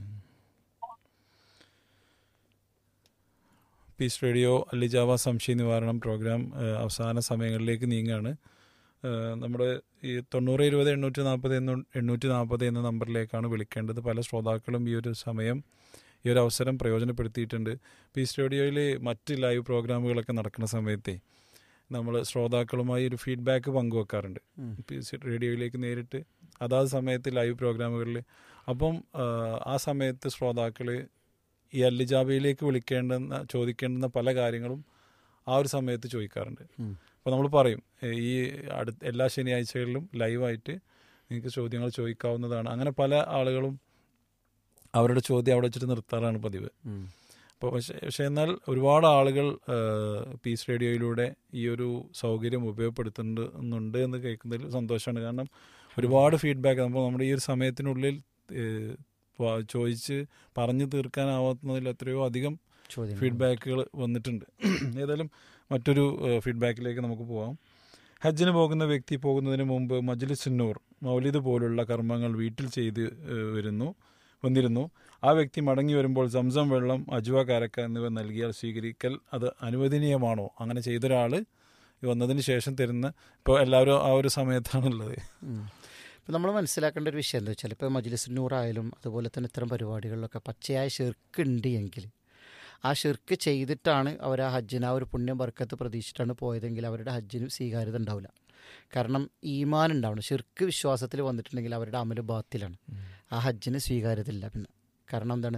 പീസ് റേഡിയോ അല്ലിജാവ സംശയ നിവാരണം പ്രോഗ്രാം ഏഹ്, അവസാന സമയങ്ങളിലേക്ക് നീങ്ങുകയാണ് ഏഹ്, നമ്മുടെ ഈ തൊണ്ണൂറ് ഇരുപത് എണ്ണൂറ്റി നാൽപ്പത് എന്ന എണ്ണൂറ്റി നാൽപ്പത് എന്ന നമ്പറിലേക്കാണ് വിളിക്കേണ്ടത് പല ശ്രോതാക്കളും ഈ ഒരു സമയം ഈ ഒരു അവസരം പ്രയോജനപ്പെടുത്തിയിട്ടുണ്ട് പീസ് റേഡിയോയിൽ മറ്റ് ലൈവ് പ്രോഗ്രാമുകളൊക്കെ നടക്കുന്ന സമയത്തെ നമ്മൾ ശ്രോതാക്കളുമായി ഒരു ഫീഡ്ബാക്ക് പങ്കുവെക്കാറുണ്ട് ഉം. പീസ് റേഡിയോയിലേക്ക് നേരിട്ട് അതാത് സമയത്ത് ലൈവ് പ്രോഗ്രാമുകളിൽ അപ്പം ആ, ആ സമയത്ത് ശ്രോതാക്കൾ ഈ അല്ലിജാബയിലേക്ക് വിളിക്കേണ്ടുന്ന ചോദിക്കേണ്ടുന്ന പല കാര്യങ്ങളും ആ ഒരു സമയത്ത് ചോദിക്കാറുണ്ട് ഉം. അപ്പോൾ നമ്മൾ പറയും ഏ, ഈ അടുത്ത എല്ലാ ശനിയാഴ്ചകളിലും ലൈവായിട്ട് നിങ്ങൾക്ക് ചോദ്യങ്ങൾ ചോദിക്കാവുന്നതാണ് അങ്ങനെ പല ആളുകളും അവരുടെ ചോദ്യം അവിടെ വെച്ചിട്ട് നിർത്താറാണ് പതിവ് ഉം. അപ്പോൾ പക്ഷേ പക്ഷേ എന്നാൽ ഒരുപാട് ആളുകൾ ആ, പീസ് റേഡിയോയിലൂടെ ഈ ഒരു സൗകര്യം ഉപയോഗപ്പെടുത്തുന്നുണ്ട് എന്ന് കേൾക്കുന്നതിൽ സന്തോഷമാണ് കാരണം ഒരുപാട് ഫീഡ്ബാക്ക് നമ്മൾ നമ്മുടെ ഈ ഒരു സമയത്തിനുള്ളിൽ ഏ, വ- ചോദിച്ച് പറഞ്ഞു തീർക്കാനാവുന്നതിൽ എത്രയോ അധികം ചോദ്യം ഫീഡ്ബാക്കുകൾ വന്നിട്ടുണ്ട് ഏതായാലും മറ്റൊരു ഏഹ്, ഫീഡ്ബാക്കിലേക്ക് നമുക്ക് പോകാം ഹജ്ജിന് പോകുന്ന വ്യക്തി പോകുന്നതിന് മുമ്പ് മജ്ലിസുന്നൂർ മൗലിദ് പോലുള്ള കർമ്മങ്ങൾ വീട്ടിൽ ചെയ്ത് ഏഹ്, വരുന്നു വന്നിരുന്നു ആ വ്യക്തി മടങ്ങി വരുമ്പോൾ സംസം വെള്ളം അജുവ കാരക്ക എന്നിവ നൽകിയാൽ സ്വീകരിക്കൽ അത് അനുവദനീയമാണോ അങ്ങനെ ചെയ്തൊരാൾ വന്നതിന് ശേഷം തരുന്ന ഇപ്പോൾ എല്ലാവരും ആ ഒരു സമയത്താണുള്ളത് ഇപ്പം നമ്മൾ മനസ്സിലാക്കേണ്ട ഒരു വിഷയം എന്താ വെച്ചാൽ ഇപ്പോൾ മജ്ലിസ് നൂറായാലും അതുപോലെ തന്നെ ഇത്തരം പരിപാടികളിലൊക്കെ പച്ചയായ ഷിർക്ക് ഉണ്ട് എങ്കിൽ ആ ഷിർക്ക് ചെയ്തിട്ടാണ് അവർ ആ ഹജ്ജിന് ആ ഒരു പുണ്യം ബർക്കത്ത് പ്രതീക്ഷിച്ചിട്ടാണ് പോയതെങ്കിൽ അവരുടെ ഹജ്ജിന് സ്വീകാര്യത ഉണ്ടാവില്ല കാരണം ഈമാൻ ഉണ്ടാവണം ഷിർക്ക് വിശ്വാസത്തിൽ വന്നിട്ടുണ്ടെങ്കിൽ അവരുടെ അമല് ബാത്തിലാണ് ആ ഹജ്ജിന് സ്വീകാര്യത ഇല്ല പിന്നെ കാരണം എന്താണ്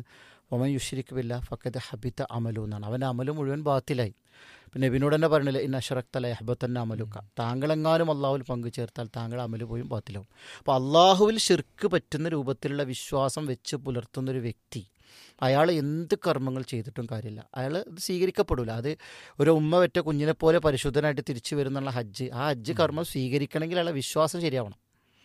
ഒമൻ യുഷിരിക്ക് ബില്ല ഫക്കത്ത് ഹബിത്ത അമലു എന്നാണ് അവൻ്റെ അമല് മുഴുവൻ ബാത്തിലായി പിന്നെ നബിനോട് തന്നെ പറഞ്ഞില്ല ഇന്ന അഷറക്തല ഹബത്തന്നെ അമലുക്ക താങ്കളെങ്ങാനും അള്ളാഹുവിൽ പങ്കു ചേർത്താൽ താങ്കൾ അമല് പോയും ബാത്തിലാവും അപ്പോൾ അള്ളാഹുവിൽ ഷിർക്ക് പറ്റുന്ന രൂപത്തിലുള്ള വിശ്വാസം വെച്ച് പുലർത്തുന്ന ഒരു വ്യക്തി അയാൾ എന്ത് കർമ്മങ്ങൾ ചെയ്തിട്ടും കാര്യമില്ല അയാൾ ഇത് സ്വീകരിക്കപ്പെടില്ല അത് ഒരു ഉമ്മ വെറ്റ കുഞ്ഞിനെ പോലെ പരിശുദ്ധനായിട്ട് തിരിച്ചു വരുന്നുള്ള ഹജ്ജ് ആ ഹജ്ജ് കർമ്മം സ്വീകരിക്കണമെങ്കിൽ അയാളെ വിശ്വാസം ശരിയാവണം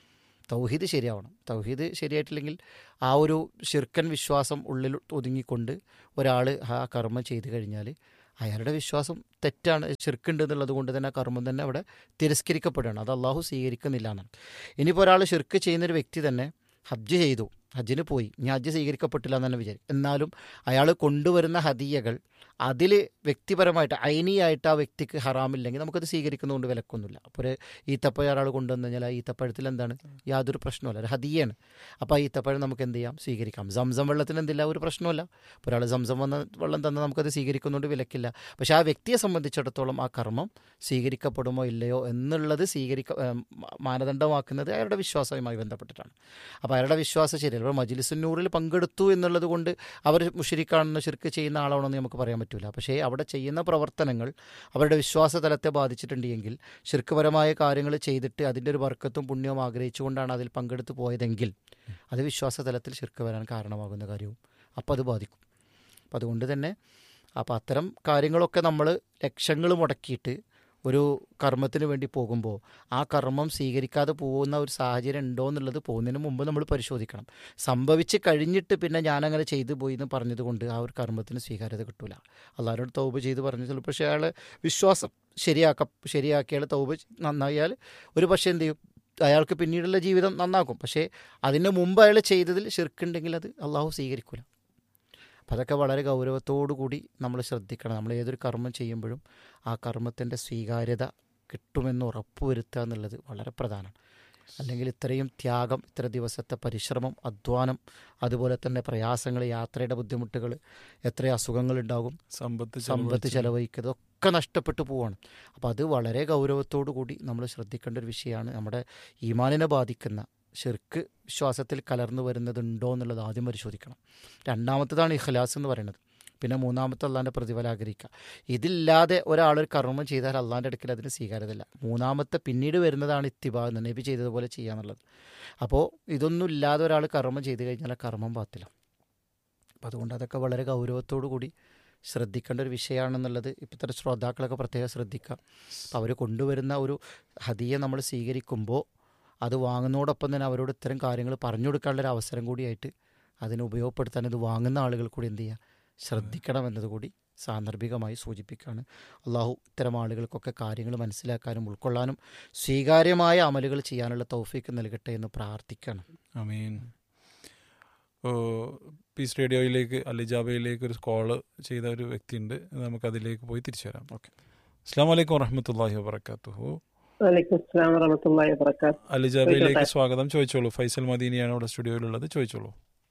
തൗഹീദ് ശരിയാവണം തൗഹീദ് ശരിയായിട്ടില്ലെങ്കിൽ ആ ഒരു ഷിർക്കൻ വിശ്വാസം ഉള്ളിൽ ഒതുങ്ങിക്കൊണ്ട് ഒരാൾ ആ കർമ്മം ചെയ്തു കഴിഞ്ഞാൽ അയാളുടെ വിശ്വാസം തെറ്റാണ് ഷിർക്കുണ്ട് എന്നുള്ളത് കൊണ്ട് തന്നെ ആ കർമ്മം തന്നെ അവിടെ തിരസ്കരിക്കപ്പെടുകയാണ് അത് അള്ളാഹു സ്വീകരിക്കുന്നില്ല എന്നാണ് ഇനിയിപ്പോൾ ഒരാൾ ഷിർക്ക് ചെയ്യുന്നൊരു വ്യക്തി തന്നെ ഹജ്ജ് ചെയ്തു ഹജ്ജിന് പോയി ഇനി ഹജ്ജ് സ്വീകരിക്കപ്പെട്ടില്ല എന്ന് തന്നെ വിചാരിക്കും എന്നാലും അയാൾ കൊണ്ടുവരുന്ന ഹദിയകൾ അതിൽ വ്യക്തിപരമായിട്ട് ഐനിയായിട്ട് ആ വ്യക്തിക്ക് ഹറാമില്ലെങ്കിൽ നമുക്കത് സ്വീകരിക്കുന്നതുകൊണ്ട് വിലക്കൊന്നുമില്ല അപ്പോൾ ഒരു ഈത്തപ്പഴം ഒരാൾ കൊണ്ടുവന്നു കഴിഞ്ഞാൽ ആ ഈത്തപ്പഴത്തിൽ എന്താണ് യാതൊരു പ്രശ്നമല്ല ഒരു ഹദിയാണ് അപ്പോൾ ആ ഈത്തപ്പഴം നമുക്ക് എന്ത് ചെയ്യാം സ്വീകരിക്കാം സംസം വെള്ളത്തിന് എന്തില്ല ഒരു പ്രശ്നമല്ല ഇപ്പോൾ ഒരാൾ സംസം വന്ന വെള്ളം തന്നെ നമുക്കത് സ്വീകരിക്കുന്നതുകൊണ്ട് വിലക്കില്ല പക്ഷേ ആ വ്യക്തിയെ സംബന്ധിച്ചിടത്തോളം ആ കർമ്മം സ്വീകരിക്കപ്പെടുമോ ഇല്ലയോ എന്നുള്ളത് സ്വീകരിക്ക ഏം, മാനദണ്ഡമാക്കുന്നത് അയാളുടെ വിശ്വാസവുമായി ബന്ധപ്പെട്ടിട്ടാണ് അപ്പോൾ അയാളുടെ വിശ്വാസം ശരിയല്ല ഇപ്പോൾ മജിലിസുന്നൂറിൽ പങ്കെടുത്തു എന്നുള്ളത് കൊണ്ട് അവർ മുഷരിക്കാണെന്ന് ശിർക്ക് ചെയ്യുന്ന ആളാണെന്ന് നമുക്ക് പറയാൻ പറ്റില്ല പക്ഷേ അവിടെ ചെയ്യുന്ന പ്രവർത്തനങ്ങൾ അവരുടെ വിശ്വാസ തലത്തെ ബാധിച്ചിട്ടുണ്ടെങ്കിൽ ശിർക്കുപരമായ കാര്യങ്ങൾ ചെയ്തിട്ട് അതിൻ്റെ ഒരു വർക്കത്തും പുണ്യവും ആഗ്രഹിച്ചുകൊണ്ടാണ് അതിൽ പങ്കെടുത്ത് പോയതെങ്കിൽ അത് വിശ്വാസ തലത്തിൽ ശിർക്ക് വരാൻ കാരണമാകുന്ന കാര്യവും അപ്പോൾ അത് ബാധിക്കും അപ്പം അതുകൊണ്ട് തന്നെ അപ്പോൾ അത്തരം കാര്യങ്ങളൊക്കെ നമ്മൾ ലക്ഷങ്ങൾ മുടക്കിയിട്ട് ഒരു കർമ്മത്തിന് വേണ്ടി പോകുമ്പോൾ ആ കർമ്മം സ്വീകരിക്കാതെ പോകുന്ന ഒരു സാഹചര്യം ഉണ്ടോ എന്നുള്ളത് പോകുന്നതിന് മുമ്പ് നമ്മൾ പരിശോധിക്കണം സംഭവിച്ച് കഴിഞ്ഞിട്ട് പിന്നെ ഞാനങ്ങനെ ചെയ്തു പോയി എന്ന് പറഞ്ഞതുകൊണ്ട് ആ ഒരു കർമ്മത്തിന് സ്വീകാര്യത കിട്ടൂല അള്ളാഹരോട് തൗബ് ചെയ്ത് പറഞ്ഞു ചിലപ്പോൾ പക്ഷേ അയാൾ വിശ്വാസം ശരിയാക്ക ശരിയാക്കിയാൽ തൗബ് നന്നായാൽ ഒരു പക്ഷേ എന്ത് ചെയ്യും അയാൾക്ക് പിന്നീടുള്ള ജീവിതം നന്നാക്കും പക്ഷേ അതിന് മുമ്പ് അയാൾ ചെയ്തതിൽ ശിർക്കുണ്ടെങ്കിൽ അത് അള്ളാഹു സ്വീകരിക്കില്ല അപ്പം അതൊക്കെ വളരെ ഗൗരവത്തോടു കൂടി നമ്മൾ ശ്രദ്ധിക്കണം നമ്മൾ ഏതൊരു കർമ്മം ചെയ്യുമ്പോഴും ആ കർമ്മത്തിൻ്റെ സ്വീകാര്യത കിട്ടുമെന്ന് ഉറപ്പുവരുത്തുക എന്നുള്ളത് വളരെ പ്രധാനമാണ് അല്ലെങ്കിൽ ഇത്രയും ത്യാഗം ഇത്ര ദിവസത്തെ പരിശ്രമം അധ്വാനം അതുപോലെ തന്നെ പ്രയാസങ്ങൾ യാത്രയുടെ ബുദ്ധിമുട്ടുകൾ എത്ര അസുഖങ്ങളുണ്ടാകും സമ്പത്ത് സമ്പത്ത് ചെലവഴിക്കുന്നത് ഒക്കെ നഷ്ടപ്പെട്ടു പോവാണ് അപ്പോൾ അത് വളരെ ഗൗരവത്തോടു കൂടി നമ്മൾ ശ്രദ്ധിക്കേണ്ട ഒരു വിഷയമാണ് നമ്മുടെ ഈമാനിനെ ബാധിക്കുന്ന ഷിർക്ക് വിശ്വാസത്തിൽ കലർന്നു വരുന്നതുണ്ടോ എന്നുള്ളത് ആദ്യം പരിശോധിക്കണം രണ്ടാമത്തതാണ് ഇഖ്ലാസ് എന്ന് പറയുന്നത് പിന്നെ മൂന്നാമത്തെ അള്ളാൻ്റെ പ്രതിഫലം ആഗ്രഹിക്കുക ഇതില്ലാതെ ഒരാളൊരു കർമ്മം ചെയ്താൽ അള്ളാൻ്റെ അടുക്കൽ അതിന് സ്വീകാര്യതയില്ല മൂന്നാമത്തെ പിന്നീട് വരുന്നതാണ് ഇത്തിബ എന്ന് നബി ചെയ്തതുപോലെ ചെയ്യുക എന്നുള്ളത് അപ്പോൾ ഇതൊന്നും ഇല്ലാതെ ഒരാൾ കർമ്മം ചെയ്തു കഴിഞ്ഞാൽ ആ കർമ്മം പാത്തില്ല അപ്പോൾ അതുകൊണ്ട് അതൊക്കെ വളരെ ഗൗരവത്തോടു കൂടി ശ്രദ്ധിക്കേണ്ട ഒരു വിഷയമാണെന്നുള്ളത് ഇപ്പോഴത്തെ ശ്രോതാക്കളൊക്കെ പ്രത്യേകം ശ്രദ്ധിക്കുക അപ്പോൾ അവർ കൊണ്ടുവരുന്ന ഒരു ഹദിയെ നമ്മൾ സ്വീകരിക്കുമ്പോൾ അത് വാങ്ങുന്നതോടൊപ്പം തന്നെ അവരോട് ഇത്തരം കാര്യങ്ങൾ പറഞ്ഞു കൊടുക്കാനുള്ള ഒരു അവസരം കൂടിയായിട്ട് അതിനെ ഉപയോഗപ്പെടുത്താൻ ഇത് വാങ്ങുന്ന ആളുകൾ കൂടി എന്ത് ചെയ്യുക ശ്രദ്ധിക്കണം എന്നതുകൂടി സാന്ദർഭികമായി സൂചിപ്പിക്കുകയാണ് അള്ളാഹു ഇത്തരം ആളുകൾക്കൊക്കെ കാര്യങ്ങൾ മനസ്സിലാക്കാനും ഉൾക്കൊള്ളാനും സ്വീകാര്യമായ അമലുകൾ ചെയ്യാനുള്ള തൗഫീക്ക് നൽകട്ടെ എന്ന് പ്രാർത്ഥിക്കണം അമീൻ ഓ, പീസ് റേഡിയോയിലേക്ക് അലിജാബയിലേക്ക് ഒരു കോള് ചെയ്ത ഒരു വ്യക്തിയുണ്ട് നമുക്ക് അതിലേക്ക് പോയി തിരിച്ചു വരാം ഓക്കെ അസ്സാം വലൈക്കും വറഹമത്തല്ലാഹി വാബർക്കാത്തുഹു വലൈക്കും അസ്സലാം വറഹമത്തുള്ളാഹി വബറകാത്ത് അലിജാബയിലേക്ക് ചോദിച്ചോട്ടെ? സ്വാഗതം ചോദിച്ചോളൂ ഫൈസൽ മദീനിയാണ് ഇവിടെ സ്റ്റുഡിയോയിലുള്ളത് ചോദിച്ചോളൂ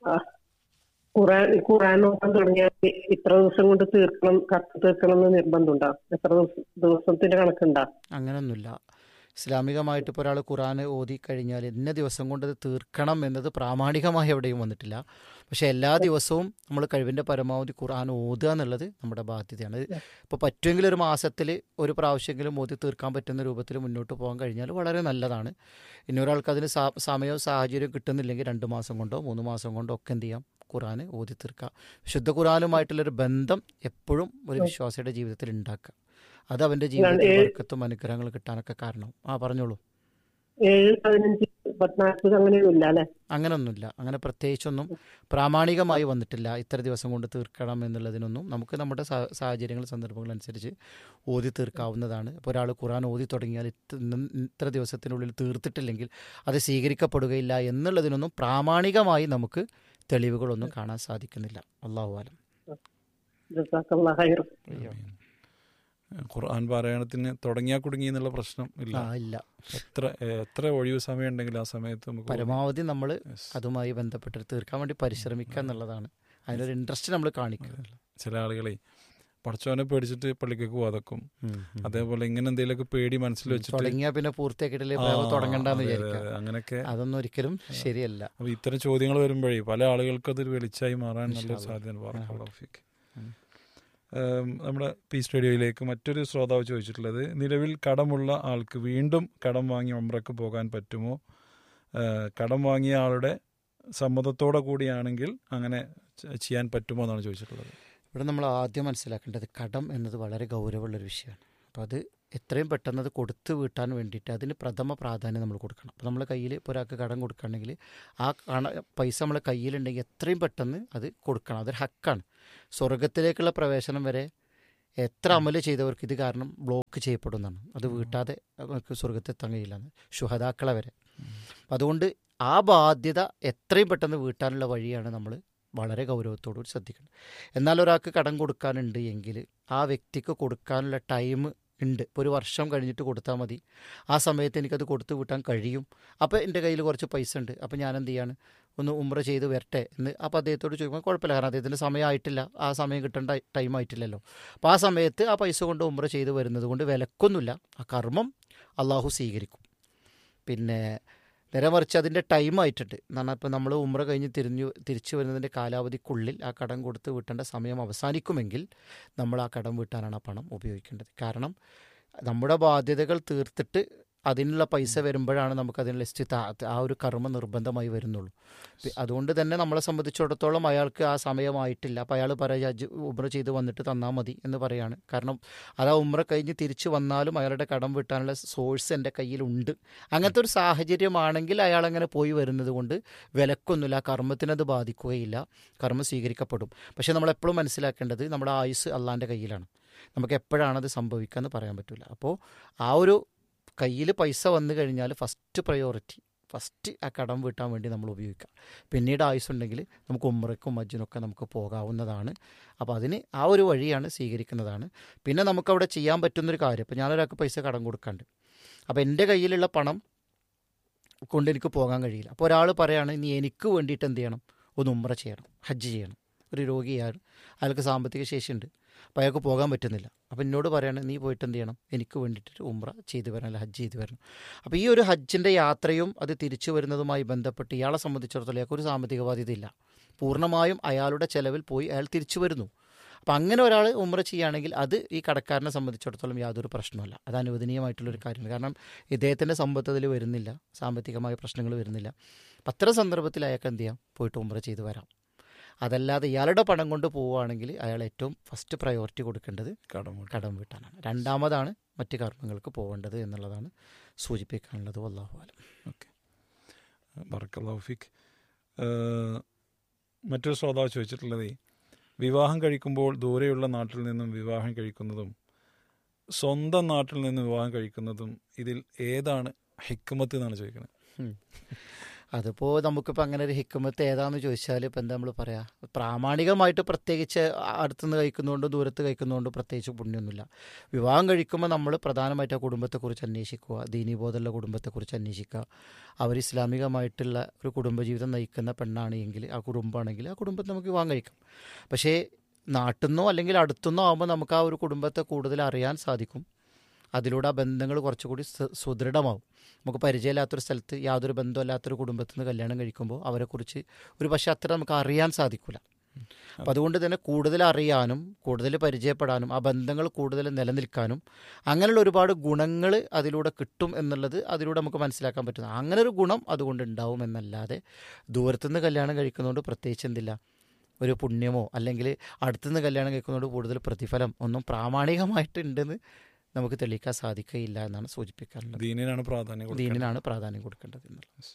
ഖുറാൻ ഖുറാൻ നോക്കാൻ തുടങ്ങിയാൽ ഇത്ര ദിവസം കൊണ്ട് തീർക്കണം കത്ത് തീർക്കണം എന്ന് നിർബന്ധമുണ്ടോ എത്ര ദിവസം ദിവസത്തിന്റെ കണക്കുണ്ടോ അങ്ങനെയൊന്നുമില്ല ഇസ്ലാമികമായിട്ട് ഇപ്പോൾ ഒരാൾ ഖുറാൻ ഓതി കഴിഞ്ഞാൽ ഇന്ന ദിവസം കൊണ്ട് അത് തീർക്കണം എന്നത് പ്രാമാണികമായി എവിടെയും വന്നിട്ടില്ല പക്ഷേ എല്ലാ ദിവസവും നമ്മൾ കഴിവിൻ്റെ പരമാവധി ഖുറാൻ ഓതുക എന്നുള്ളത് നമ്മുടെ ബാധ്യതയാണ് ഇപ്പോൾ പറ്റുമെങ്കിൽ ഒരു മാസത്തിൽ ഒരു പ്രാവശ്യമെങ്കിലും ഓതി തീർക്കാൻ പറ്റുന്ന രൂപത്തിൽ മുന്നോട്ട് പോകാൻ കഴിഞ്ഞാൽ വളരെ നല്ലതാണ് ഇനി ഒരാൾക്ക് അതിന് സാ- സമയവും സാഹചര്യവും കിട്ടുന്നില്ലെങ്കിൽ രണ്ട് മാസം കൊണ്ടോ മൂന്ന് മാസം കൊണ്ടോ ഒക്കെ എന്ത് ചെയ്യാം ഖുറാൻ ഓതി തീർക്കുക വിശുദ്ധ ഖുറാനുമായിട്ടുള്ളൊരു ബന്ധം എപ്പോഴും ഒരു വിശ്വാസിയുടെ ജീവിതത്തിൽ ഉണ്ടാക്കുക അത് അവൻ്റെ ജീവിതത്തിൽ ഏഴ്- വർക്കത്തും അനുഗ്രഹങ്ങൾ കിട്ടാനൊക്കെ കാരണം ആ പറഞ്ഞോളൂ ഏഴ് പതിനഞ്ച് പതിനാൽപ്പത് അങ്ങനെയൊന്നുമില്ല അല്ലെ അങ്ങനൊന്നുമില്ല അങ്ങനെ പ്രത്യേകിച്ചൊന്നും പ്രാമാണികമായി വന്നിട്ടില്ല ഇത്ര ദിവസം കൊണ്ട് തീർക്കണം എന്നുള്ളതിനൊന്നും നമുക്ക് നമ്മുടെ സാ- സാഹചര്യങ്ങൾ സന്ദർഭങ്ങൾ അനുസരിച്ച് ഓതി തീർക്കാവുന്നതാണ് ഇപ്പോൾ ഒരാൾ ഖുറാൻ ഓതി തുടങ്ങിയാൽ ഇത്ര ഇന്ന- ഇത്ര ദിവസത്തിനുള്ളിൽ തീർത്തിട്ടില്ലെങ്കിൽ അത് സ്വീകരിക്കപ്പെടുകയില്ല എന്നുള്ളതിനൊന്നും പ്രാമാണികമായി നമുക്ക് തെളിവുകളൊന്നും കാണാൻ സാധിക്കുന്നില്ല അള്ളാഹു ആലം ജസാക്കല്ലാഹ് ഖൈർ ആമീൻ. ഖുർആൻ പാരായണത്തിന് തുടങ്ങിയാൽ കുടുങ്ങി എന്നുള്ള പ്രശ്നം ഇല്ല ആ ഇല്ല എത്ര എത്ര ഒഴിവ് സമയം ഉണ്ടെങ്കിൽ ആ സമയത്ത് നമുക്ക് പരമാവധി നമ്മൾ Yes. അതുമായി ബന്ധപ്പെട്ട് തീർക്കാൻ വേണ്ടി പരിശ്രമിക്കുക എന്നുള്ളതാണ് അതിനൊരു ഇൻട്രസ്റ്റ് നമ്മൾ കാണിക്കുക ചില ആളുകളെ പടച്ചോനെ പേടിച്ചിട്ട് പള്ളിക്കൊക്കെ പോകാതെക്കും ഉം, ഉം. അതേപോലെ ഇങ്ങനെ എന്തെങ്കിലുമൊക്കെ പേടി മനസ്സിൽ വെച്ചിട്ട് തുടങ്ങിയാ പിന്നെ പൂർത്തിയാക്കിയിട്ടില്ലേ ആ, തുടങ്ങണ്ടെന്ന് അതെ, അതെ, വിചാരിക്കാം അതെ. അങ്ങനെയൊക്കെ അതൊന്നും ഒരിക്കലും ശരിയല്ല അപ്പൊ ഇത്തരം ചോദ്യങ്ങൾ വരുമ്പോഴേ പല ആളുകൾക്കും അതൊരു വെളിച്ചായി മാറാൻ നല്ല ഇൻഷാ അല്ലാ. സാധ്യത ബാറക്കല്ലാഹു ഫീക്ക്. ഉം. ഏം, നമ്മുടെ പി സ്റ്റുഡിയോയിലേക്ക് മറ്റൊരു ശ്രോതാവ് ചോദിച്ചിട്ടുള്ളത് നിലവിൽ കടമുള്ള ആൾക്ക് വീണ്ടും കടം വാങ്ങി ഉംറക്ക് പോകാൻ പറ്റുമോ ഏ, കടം വാങ്ങിയ ആളുടെ സമ്മതത്തോടെ കൂടിയാണെങ്കിൽ അങ്ങനെ ചെ- ചെയ്യാൻ പറ്റുമോ എന്നാണ് ചോദിച്ചിട്ടുള്ളത് ഇവിടെ നമ്മൾ ആദ്യം മനസ്സിലാക്കേണ്ടത് കടം എന്നത് വളരെ ഗൗരവമുള്ളൊരു വിഷയമാണ് അപ്പോൾ അത് എത്രയും പെട്ടെന്ന് അത് കൊടുത്ത് വീട്ടാൻ വേണ്ടിയിട്ട് അതിന് പ്രഥമ പ്രാധാന്യം നമ്മൾ കൊടുക്കണം അപ്പോൾ നമ്മളെ കയ്യിൽ ഇപ്പോൾ ഒരാൾക്ക് കടം കൊടുക്കുകയാണെങ്കിൽ ആ കണ പൈസ നമ്മളെ കയ്യിലുണ്ടെങ്കിൽ എത്രയും പെട്ടെന്ന് അത് കൊടുക്കണം അതൊരു ഹക്കാണ് സ്വർഗത്തിലേക്കുള്ള പ്രവേശനം വരെ എത്ര അമല് ചെയ്തവർക്ക് ഇത് കാരണം ബ്ലോക്ക് ചെയ്യപ്പെടുന്നതാണ് അത് വീട്ടാതെ അവർക്ക് സ്വർഗത്തെത്താൻ കഴിയില്ലെന്ന് ശുഹതാക്കളെ വരെ അപ്പം അതുകൊണ്ട് ആ ബാധ്യത എത്രയും പെട്ടെന്ന് വീട്ടാനുള്ള വഴിയാണ് നമ്മൾ വളരെ ഗൗരവത്തോടുകൂടി ശ്രദ്ധിക്കണം എന്നാൽ ഒരാൾക്ക് കടം കൊടുക്കാനുണ്ട് എങ്കിൽ ആ വ്യക്തിക്ക് കൊടുക്കാനുള്ള ടൈം ഉണ്ട് ഇപ്പോൾ ഒരു വർഷം കഴിഞ്ഞിട്ട് കൊടുത്താൽ മതി ആ സമയത്ത് എനിക്കത് കൊടുത്തു വിട്ടാൻ കഴിയും അപ്പോൾ എൻ്റെ കയ്യിൽ കുറച്ച് പൈസ ഉണ്ട് അപ്പോൾ ഞാൻ എന്ത് ചെയ്യാണ് ഒന്ന് ഉമ്ര ചെയ്ത് വരട്ടെ എന്ന് അപ്പോൾ അദ്ദേഹത്തോട് ചോദിക്കുമ്പോൾ കുഴപ്പമില്ല കാരണം അദ്ദേഹത്തിൻ്റെ സമയമായിട്ടില്ല ആ സമയം കിട്ടേണ്ട ടൈം ആയിട്ടില്ലല്ലോ അപ്പോൾ ആ സമയത്ത് ആ പൈസ കൊണ്ട് ഉമ്ര ചെയ്ത് വരുന്നത് കൊണ്ട് വിലക്കൊന്നുമില്ല ആ കർമ്മം അള്ളാഹു സ്വീകരിക്കും പിന്നെ നേരെ മറിച്ച് അതിൻ്റെ ടൈം ആയിട്ടുണ്ട് എന്ന് പറഞ്ഞാൽ ഇപ്പോൾ നമ്മൾ ഉമ്ര കഴിഞ്ഞ് തിരിഞ്ഞു തിരിച്ചു വരുന്നതിൻ്റെ കാലാവധിക്കുള്ളിൽ ആ കടം കൊടുത്ത് വീട്ടേണ്ട സമയം അവസാനിക്കുമെങ്കിൽ നമ്മൾ ആ കടം വീട്ടാനാണ് ആ പണം ഉപയോഗിക്കേണ്ടത് കാരണം നമ്മുടെ ബാധ്യതകൾ തീർത്തിട്ട് അതിനുള്ള പൈസ വരുമ്പോഴാണ് നമുക്ക് അതിനുള്ള ലിസ്റ്റ് താ- ആ ഒരു കർമ്മ നിർബന്ധമായി വരുന്നുള്ളൂ പി- അതുകൊണ്ട് തന്നെ നമ്മളെ സംബന്ധിച്ചിടത്തോളം അയാൾക്ക് ആ സമയമായിട്ടില്ല അപ്പോൾ അയാൾ പറയാ "ജ് ഉമ്ര ചെയ്ത് വന്നിട്ട് തന്നാൽ മതി എന്ന് പറയാണ് കാരണം അത് ആ ഉമ്ര കഴിഞ്ഞ് തിരിച്ചു വന്നാലും അയാളുടെ കടം വീട്ടാനുള്ള സോഴ്സ് എൻ്റെ കയ്യിലുണ്ട് അങ്ങനത്തെ ഒരു സാഹചര്യമാണെങ്കിൽ അയാൾ അങ്ങനെ പോയി വരുന്നത് കൊണ്ട് വിലക്കൊന്നുമില്ല ആ കർമ്മത്തിനത് ബാധിക്കുകയില്ല കർമ്മം സ്വീകരിക്കപ്പെടും പക്ഷേ നമ്മൾ എപ്പോഴും മനസ്സിലാക്കേണ്ടത് നമ്മുടെ ആയുസ് അള്ളാൻ്റെ കയ്യിലാണ് നമുക്ക് എപ്പോഴാണ് അത് സംഭവിക്കുക എന്ന് പറയാൻ പറ്റില്ല അപ്പോൾ ആ ഒരു കയ്യിൽ പൈസ വന്നു കഴിഞ്ഞാൽ ഫസ്റ്റ് പ്രയോറിറ്റി ഫസ്റ്റ് ആ കടം വീട്ടാൻ വേണ്ടി നമ്മൾ ഉപയോഗിക്കുക പിന്നീട് ആയുസ്സുണ്ടെങ്കിൽ നമുക്ക് ഉമ്രയ്ക്കും മജ്ജിനൊക്കെ നമുക്ക് പോകാവുന്നതാണ് അപ്പോൾ അതിന് ആ ഒരു വഴിയാണ് സ്വീകരിക്കുന്നതാണ് പിന്നെ നമുക്കവിടെ ചെയ്യാൻ പറ്റുന്നൊരു കാര്യം ഇപ്പോൾ ഞാനൊരാൾക്ക് പൈസ കടം കൊടുക്കാണ്ട് അപ്പോൾ എൻ്റെ കയ്യിലുള്ള പണം കൊണ്ട് എനിക്ക് പോകാൻ കഴിയില്ല അപ്പോൾ ഒരാൾ പറയാണ് നീ എനിക്ക് വേണ്ടിയിട്ട് എന്ത് ചെയ്യണം ഒന്ന് ഉമ്ര ചെയ്യണം ഹജ്ജ് ചെയ്യണം ഒരു രോഗിയാണ് അയാൾക്ക് സാമ്പത്തിക ശേഷിയുണ്ട് അപ്പോൾ അയാൾക്ക് പോകാൻ പറ്റുന്നില്ല അപ്പോൾ എന്നോട് പറയാണ് നീ പോയിട്ട് എന്ത് ചെയ്യണം എനിക്ക് വേണ്ടിയിട്ട് ഉമ്ര ചെയ്തു വരണം അല്ല ഹജ്ജ് ചെയ്തു വരണം അപ്പോൾ ഈ ഒരു ഹജ്ജിൻ്റെ യാത്രയും അത് തിരിച്ചു വരുന്നതുമായി ബന്ധപ്പെട്ട് ഇയാളെ സംബന്ധിച്ചിടത്തോളം അയാൾക്ക് ഒരു സാമ്പത്തിക ബാധ്യതയില്ല പൂർണ്ണമായും അയാളുടെ ചെലവിൽ പോയി അയാൾ തിരിച്ചു വരുന്നു അപ്പം അങ്ങനെ ഒരാൾ ഉമ്ര ചെയ്യുകയാണെങ്കിൽ അത് ഈ കടക്കാരനെ സംബന്ധിച്ചിടത്തോളം യാതൊരു പ്രശ്നമല്ല അത് അനുവദനീയമായിട്ടുള്ളൊരു കാര്യമാണ് കാരണം ഇദ്ദേഹത്തിൻ്റെ സമ്പത്ത് അതിൽ വരുന്നില്ല സാമ്പത്തികമായ പ്രശ്നങ്ങൾ വരുന്നില്ല അപ്പം അത്തരം സന്ദർഭത്തിൽ അയാൾക്ക് എന്ത് ചെയ്യാം പോയിട്ട് ഉമ്ര ചെയ്ത് വരാം അതല്ലാതെ ഇയാളുടെ പണം കൊണ്ട് പോവുകയാണെങ്കിൽ അയാൾ ഏറ്റവും ഫസ്റ്റ് പ്രയോറിറ്റി കൊടുക്കേണ്ടത് കടം വീട്ടാൻ. കടം വീട്ടാനാണ് രണ്ടാമതാണ് മറ്റ് കർമ്മങ്ങൾക്ക് പോകേണ്ടത് എന്നുള്ളതാണ് സൂചിപ്പിക്കാനുള്ളത് വല്ലാഹു ആലം ബറക്കല്ലാഹു ഫീക്ക്. ഏഹ്, മറ്റൊരു ശ്രോതാവ് ചോദിച്ചിട്ടുള്ളത് വിവാഹം കഴിക്കുമ്പോൾ ദൂരെയുള്ള നാട്ടിൽ നിന്നും വിവാഹം കഴിക്കുന്നതും സ്വന്തം നാട്ടിൽ നിന്ന് വിവാഹം കഴിക്കുന്നതും ഇതിൽ ഏതാണ് ഹിക്മത്ത് എന്നാണ് ചോദിക്കുന്നത് അതിപ്പോൾ നമുക്കിപ്പോൾ അങ്ങനെ ഒരു ഹിക്കുമത്ത് ഏതാന്ന് ചോദിച്ചാൽ ഇപ്പം എന്താ നമ്മൾ പറയുക പ്രാമാണികമായിട്ട് പ്രത്യേകിച്ച് അടുത്തുനിന്ന് കഴിക്കുന്നതുകൊണ്ട് ദൂരത്ത് കഴിക്കുന്നതുകൊണ്ട് പ്രത്യേകിച്ച് പുണ്യമൊന്നുമില്ല വിവാഹം കഴിക്കുമ്പോൾ നമ്മൾ പ്രധാനമായിട്ട് ആ കുടുംബത്തെക്കുറിച്ച് അന്വേഷിക്കുക ദീനീബോധമുള്ള കുടുംബത്തെക്കുറിച്ച് അന്വേഷിക്കുക അവർ ഇസ്ലാമികമായിട്ടുള്ള ഒരു കുടുംബജീവിതം നയിക്കുന്ന പെണ്ണാണ് എങ്കിൽ ആ കുടുംബമാണെങ്കിൽ ആ കുടുംബത്തെ നമുക്ക് വിവാഹം കഴിക്കാം പക്ഷേ നാട്ടിൽ നിന്നോ അല്ലെങ്കിൽ അടുത്തുനിന്നോ ആകുമ്പോൾ നമുക്ക് ആ ഒരു കുടുംബത്തെ കൂടുതൽ അറിയാൻ സാധിക്കും അതിലൂടെ ആ ബന്ധങ്ങൾ കുറച്ചുകൂടി സു- സുദൃഢമാവും നമുക്ക് പരിചയമില്ലാത്തൊരു സ്ഥലത്ത് യാതൊരു ബന്ധമില്ലാത്തൊരു കുടുംബത്തിൽ നിന്ന് കല്യാണം കഴിക്കുമ്പോൾ അവരെക്കുറിച്ച് ഒരു പക്ഷേ അത്ര നമുക്ക് അറിയാൻ സാധിക്കില്ല അപ്പം അതുകൊണ്ട് തന്നെ കൂടുതൽ അറിയാനും കൂടുതൽ പരിചയപ്പെടാനും ആ ബന്ധങ്ങൾ കൂടുതൽ നിലനിൽക്കാനും അങ്ങനെയുള്ള ഒരുപാട് ഗുണങ്ങൾ അതിലൂടെ കിട്ടും എന്നുള്ളത് അതിലൂടെ നമുക്ക് മനസ്സിലാക്കാൻ പറ്റുന്നു അങ്ങനെ ഒരു ഗുണം അതുകൊണ്ട് ഉണ്ടാവും എന്നല്ലാതെ ദൂരത്തുനിന്ന് കല്യാണം കഴിക്കുന്നതുകൊണ്ട് പ്രത്യേകിച്ച് എന്തില്ല ഒരു പുണ്യമോ അല്ലെങ്കിൽ അടുത്തുനിന്ന് കല്യാണം കഴിക്കുന്നതുകൊണ്ട് കൂടുതൽ പ്രതിഫലം ഒന്നും പ്രാമാണികമായിട്ടുണ്ടെന്ന് നമുക്ക് തെളിയിക്കാൻ സാധിക്കുകയില്ല എന്നാണ് സൂചിപ്പിക്കാറുള്ളത് ദീനിനാണ് പ്രാധാന്യം കൊടുക്കുന്നത് ദീനിനാണ് പ്രാധാന്യം കൊടുക്കേണ്ടത് എന്നുള്ളത്